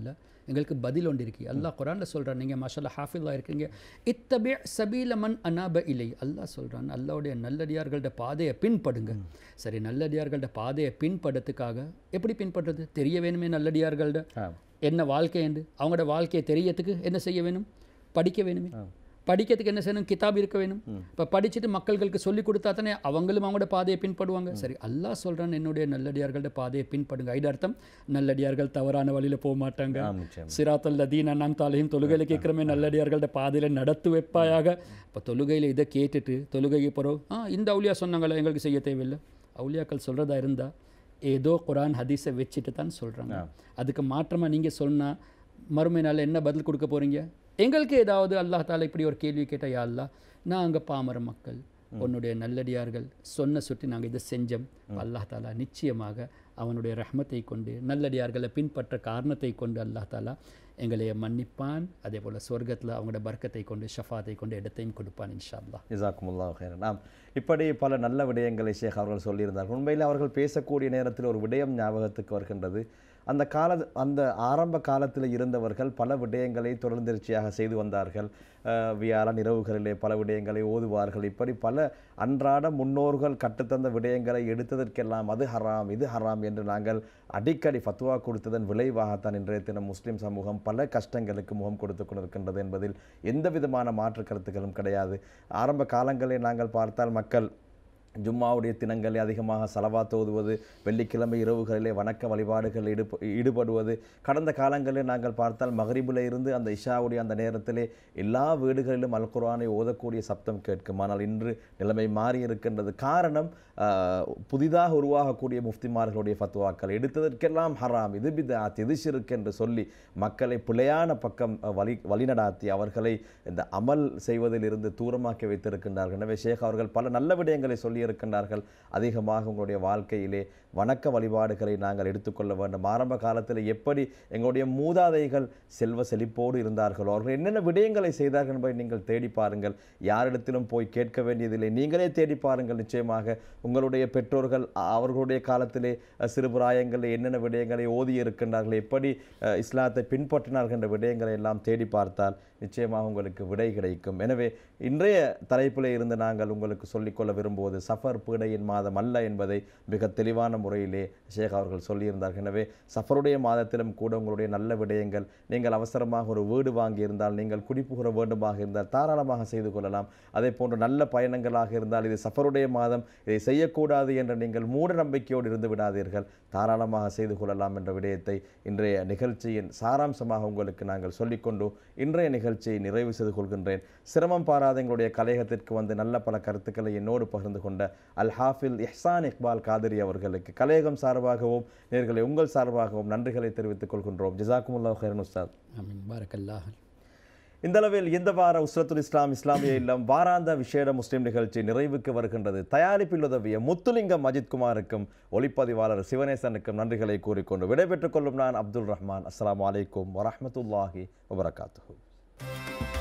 எங்களுக்கு பதில் ஒன்று இருக்கு அல்லாஹ் குரான்ல சொல்றான் நீங்க மாஷல்லா ஹாஃபில்லா இருக்கீங்க இத்தபி சபீல மன் அனாப இலை அல்லாஹ் சொல்றான் அல்லாவுடைய நல்லடியார்கள்ட பாதையை பின்படுங்க சரி நல்லடியார்கள்ட பாதையை பின்படுறதுக்காக எப்படி பின்பற்றுறது தெரிய வேணுமே நல்லடியார்கள்ட ஆ என்ன வாழ்க்கை என்று அவங்களோட வாழ்க்கையை தெரியறதுக்கு என்ன செய்ய வேணும் படிக்க வேணுமே படிக்கிறதுக்கு என்ன செய்யணும் கிதாப் இருக்க வேணும் இப்போ படிச்சுட்டு மக்கள்களுக்கு சொல்லி கொடுத்தா தானே அவங்களும் அவங்களோட பாதையை பின்படுவாங்க சரி அல்லாஹ் சொல்றான் என்னுடைய நல்லடியார்களோட பாதையை பின்படுங்க இது அர்த்தம் நல்லடியார்கள் தவறான வழியில போக மாட்டாங்க ஆம் நிச்சயம் சிராத்தல் லதீன் அண்ணாம் தாலையும் தொழுகையில் கேட்குறமே நல்லடியார்களோட பாதையில் நடத்து வைப்பாயாக இப்போ தொழுகையில் இதை கேட்டுட்டு தொழுகைக்கு போகிறோம் ஆ இந்த அவுலியா சொன்னாங்களே எங்களுக்கு செய்ய தேவையில்லை அவுலியாக்கள் சொல்கிறதா இருந்தால் ஏதோ குரான் ஹதீஸை வச்சுட்டு தான் சொல்கிறாங்க அதுக்கு மாற்றமாக நீங்கள் சொன்னால் மறுமை நாள் என்ன பதில் கொடுக்க போகிறீங்க எங்களுக்கு ஏதாவது அல்லாஹ் தாலா இப்படி ஒரு கேள்வி கேட்டால் யா அல்லாஹ் நான் அங்கே பாமர மக்கள் உன்னுடைய நல்லடியார்கள் சொன்ன சுற்றி நாங்கள் இதை செஞ்சோம் அல்லாஹ் தாலா நிச்சயமாக அவனுடைய ரஹ்மத்தை கொண்டு நல்லடியார்களை பின்பற்ற காரணத்தை கொண்டு அல்லாஹ் தாலா எங்களை மன்னிப்பான் அதே போல் சொர்க்கத்தில் அவங்களோட பர்க்கத்தை கொண்டு ஷஃபாத்தை கொண்டு இடத்தையும் கொடுப்பான் இன்ஷா அல்லாஹ் ஜிசாக்குமுல்லா ஹேரன் ஆம் இப்படி பல நல்ல விடயங்களை ஷேக் அவர்கள் சொல்லியிருந்தார்கள் உண்மையில் அவர்கள் பேசக்கூடிய நேரத்தில் ஒரு விடயம் ஞாபகத்துக்கு வருகின்றது அந்த கால அந்த ஆரம்ப காலத்தில் இருந்தவர்கள் பல விடயங்களை தொடர்ந்தெரிச்சியாக செய்து வந்தார்கள் அஹ், வியாழன் இரவுகளிலே பல விடயங்களை ஓதுவார்கள் இப்படி பல அன்றாட முன்னோர்கள் கற்றுத்தந்த விடயங்களை எடுத்ததற்கெல்லாம் அது ஹராம் இது ஹராம் என்று நாங்கள் அடிக்கடி ஃபத்வா கொடுத்ததன் விளைவாகத்தான் இன்றைய தினம் முஸ்லிம் சமூகம் பல கஷ்டங்களுக்கு முகம் கொடுத்து கொண்டிருக்கின்றது என்பதில் எந்த விதமான மாற்று கருத்துக்களும் கிடையாது ஆரம்ப காலங்களில் நாங்கள் பார்த்தால் மக்கள் ஜும்மாவுடைய தினங்களில் அதிகமாக சலவாத் ஓதுவது வெள்ளிக்கிழமை இரவுகளிலே வணக்க வழிபாடுகளில் ஈடுப ஈடுபடுவது கடந்த காலங்களில் நாங்கள் பார்த்தால் மகரிபில் இருந்து அந்த இஷாவுடைய அந்த நேரத்திலே எல்லா வீடுகளிலும் அல் குர்ஆனை ஓதக்கூடிய சப்தம் கேட்கும் ஆனால் இன்று நிலைமை மாறி இருக்கின்றது காரணம் ஆஹ், புதிதாக உருவாகக்கூடிய முஃப்திமார்களுடைய ஃபத்வாக்கள் எடுத்ததற்கெல்லாம் ஹராம் இது பிதாத் இது ஷிர்க் என்று சொல்லி மக்களை பிழையான பக்கம் அஹ், வழி வழிநடாத்தி அவர்களை இந்த அமல் செய்வதில் இருந்து தூரமாக்கி வைத்திருக்கின்றார்கள் எனவே ஷேக் அவர்கள் பல நல்ல விடயங்களை சொல்லியிருக்கின்றார்கள் அதிகமாக உங்களுடைய வாழ்க்கையிலே வணக்க வழிபாடுகளை நாங்கள் எடுத்துக்கொள்ள வேண்டும் ஆரம்ப காலத்தில் எப்படி எங்களுடைய மூதாதைகள் செல்வ செழிப்போடு இருந்தார்களோ அவர்கள் என்னென்ன விடயங்களை செய்தார்கள் என்பதை நீங்கள் தேடி பாருங்கள் யாரிடத்திலும் போய் கேட்க வேண்டியதில்லை நீங்களே தேடி பாருங்கள் நிச்சயமாக உங்களுடைய பெற்றோர்கள் அ- அவர்களுடைய காலத்திலே அஹ், சிறுபிராயங்களில் என்னென்ன விடயங்களை ஓதி இருக்கின்றார்கள் எப்படி அஹ், இஸ்லாத்தை பின்பற்றினார்கள் என்ற விடயங்களை எல்லாம் தேடி பார்த்தால் நிச்சயமாக உங்களுக்கு விடை கிடைக்கும் எனவே இன்றைய தலைப்பிலே இருந்து நாங்கள் உங்களுக்கு சொல்லிக்கொள்ள விரும்புவது சஃபர் பீடையின் மாதம் அல்ல என்பதை மிக தெளிவான முறையிலே ஷேக் அவர்கள் சொல்லியிருந்தார்கள் எனவே சஃபருடைய மாதத்திலும் கூட உங்களுடைய நல்ல விடயங்கள் நீங்கள் அவசரமாக ஒரு வீடு வாங்கி இருந்தால் நீங்கள் குடிபுகிற வேண்டுமாக இருந்தால் தாராளமாக செய்து கொள்ளலாம் அதே போன்று நல்ல பயணங்களாக இருந்தால் இது சஃபருடைய மாதம் இதை செய்யக்கூடாது என்ற நீங்கள் மூட நம்பிக்கையோடு இருந்து விடாதீர்கள் தாராளமாக செய்து கொள்ளலாம் என்ற விடயத்தை இன்றைய நிகழ்ச்சியின் சாராம்சமாக உங்களுக்கு நாங்கள் சொல்லிக்கொண்டு இன்றைய நிகழ்ச்சியை நிறைவு செய்து கொள்கின்றேன் சிரமம் பாராத எங்களுடைய கலையகத்திற்கு வந்து நல்ல பல கருத்துக்களை என்னோடு பகிர்ந்து கொண்ட அல் ஹாஃபில் இஹ்சான் இக்பால் காதிரி அவர்களுக்கு கலையகம் சார்பாகவும் நேர்களை உங்கள் சார்பாகவும் நன்றிகளை தெரிவித்துக் கொள்கின்றோம் ஜிசாக்குமுல்லா ஹேரன் உஸ்தாத் ஆமீன் பாரக்கல்லாஹ் இந்த அளவில் இந்த வார உஸ்ரத்துல் இஸ்லாம் இஸ்லாமிய இல்லம் வாராந்த விசேட முஸ்லிம் நிகழ்ச்சி நிறைவுக்கு வருகின்றது தயாரிப்பில் உதவிய முத்துலிங்கம் அஜித் குமாருக்கும் ஒளிப்பதிவாளர் சிவனேசனுக்கும் நன்றிகளை கூறிக்கொண்டு விடைபெற்றுக் கொள்ளும் நான் அப்துல் ரஹ்மான் அஸ்ஸலாமு அலைக்கும் வரஹ்மத்துல்லாஹி வபரகாத்துஹு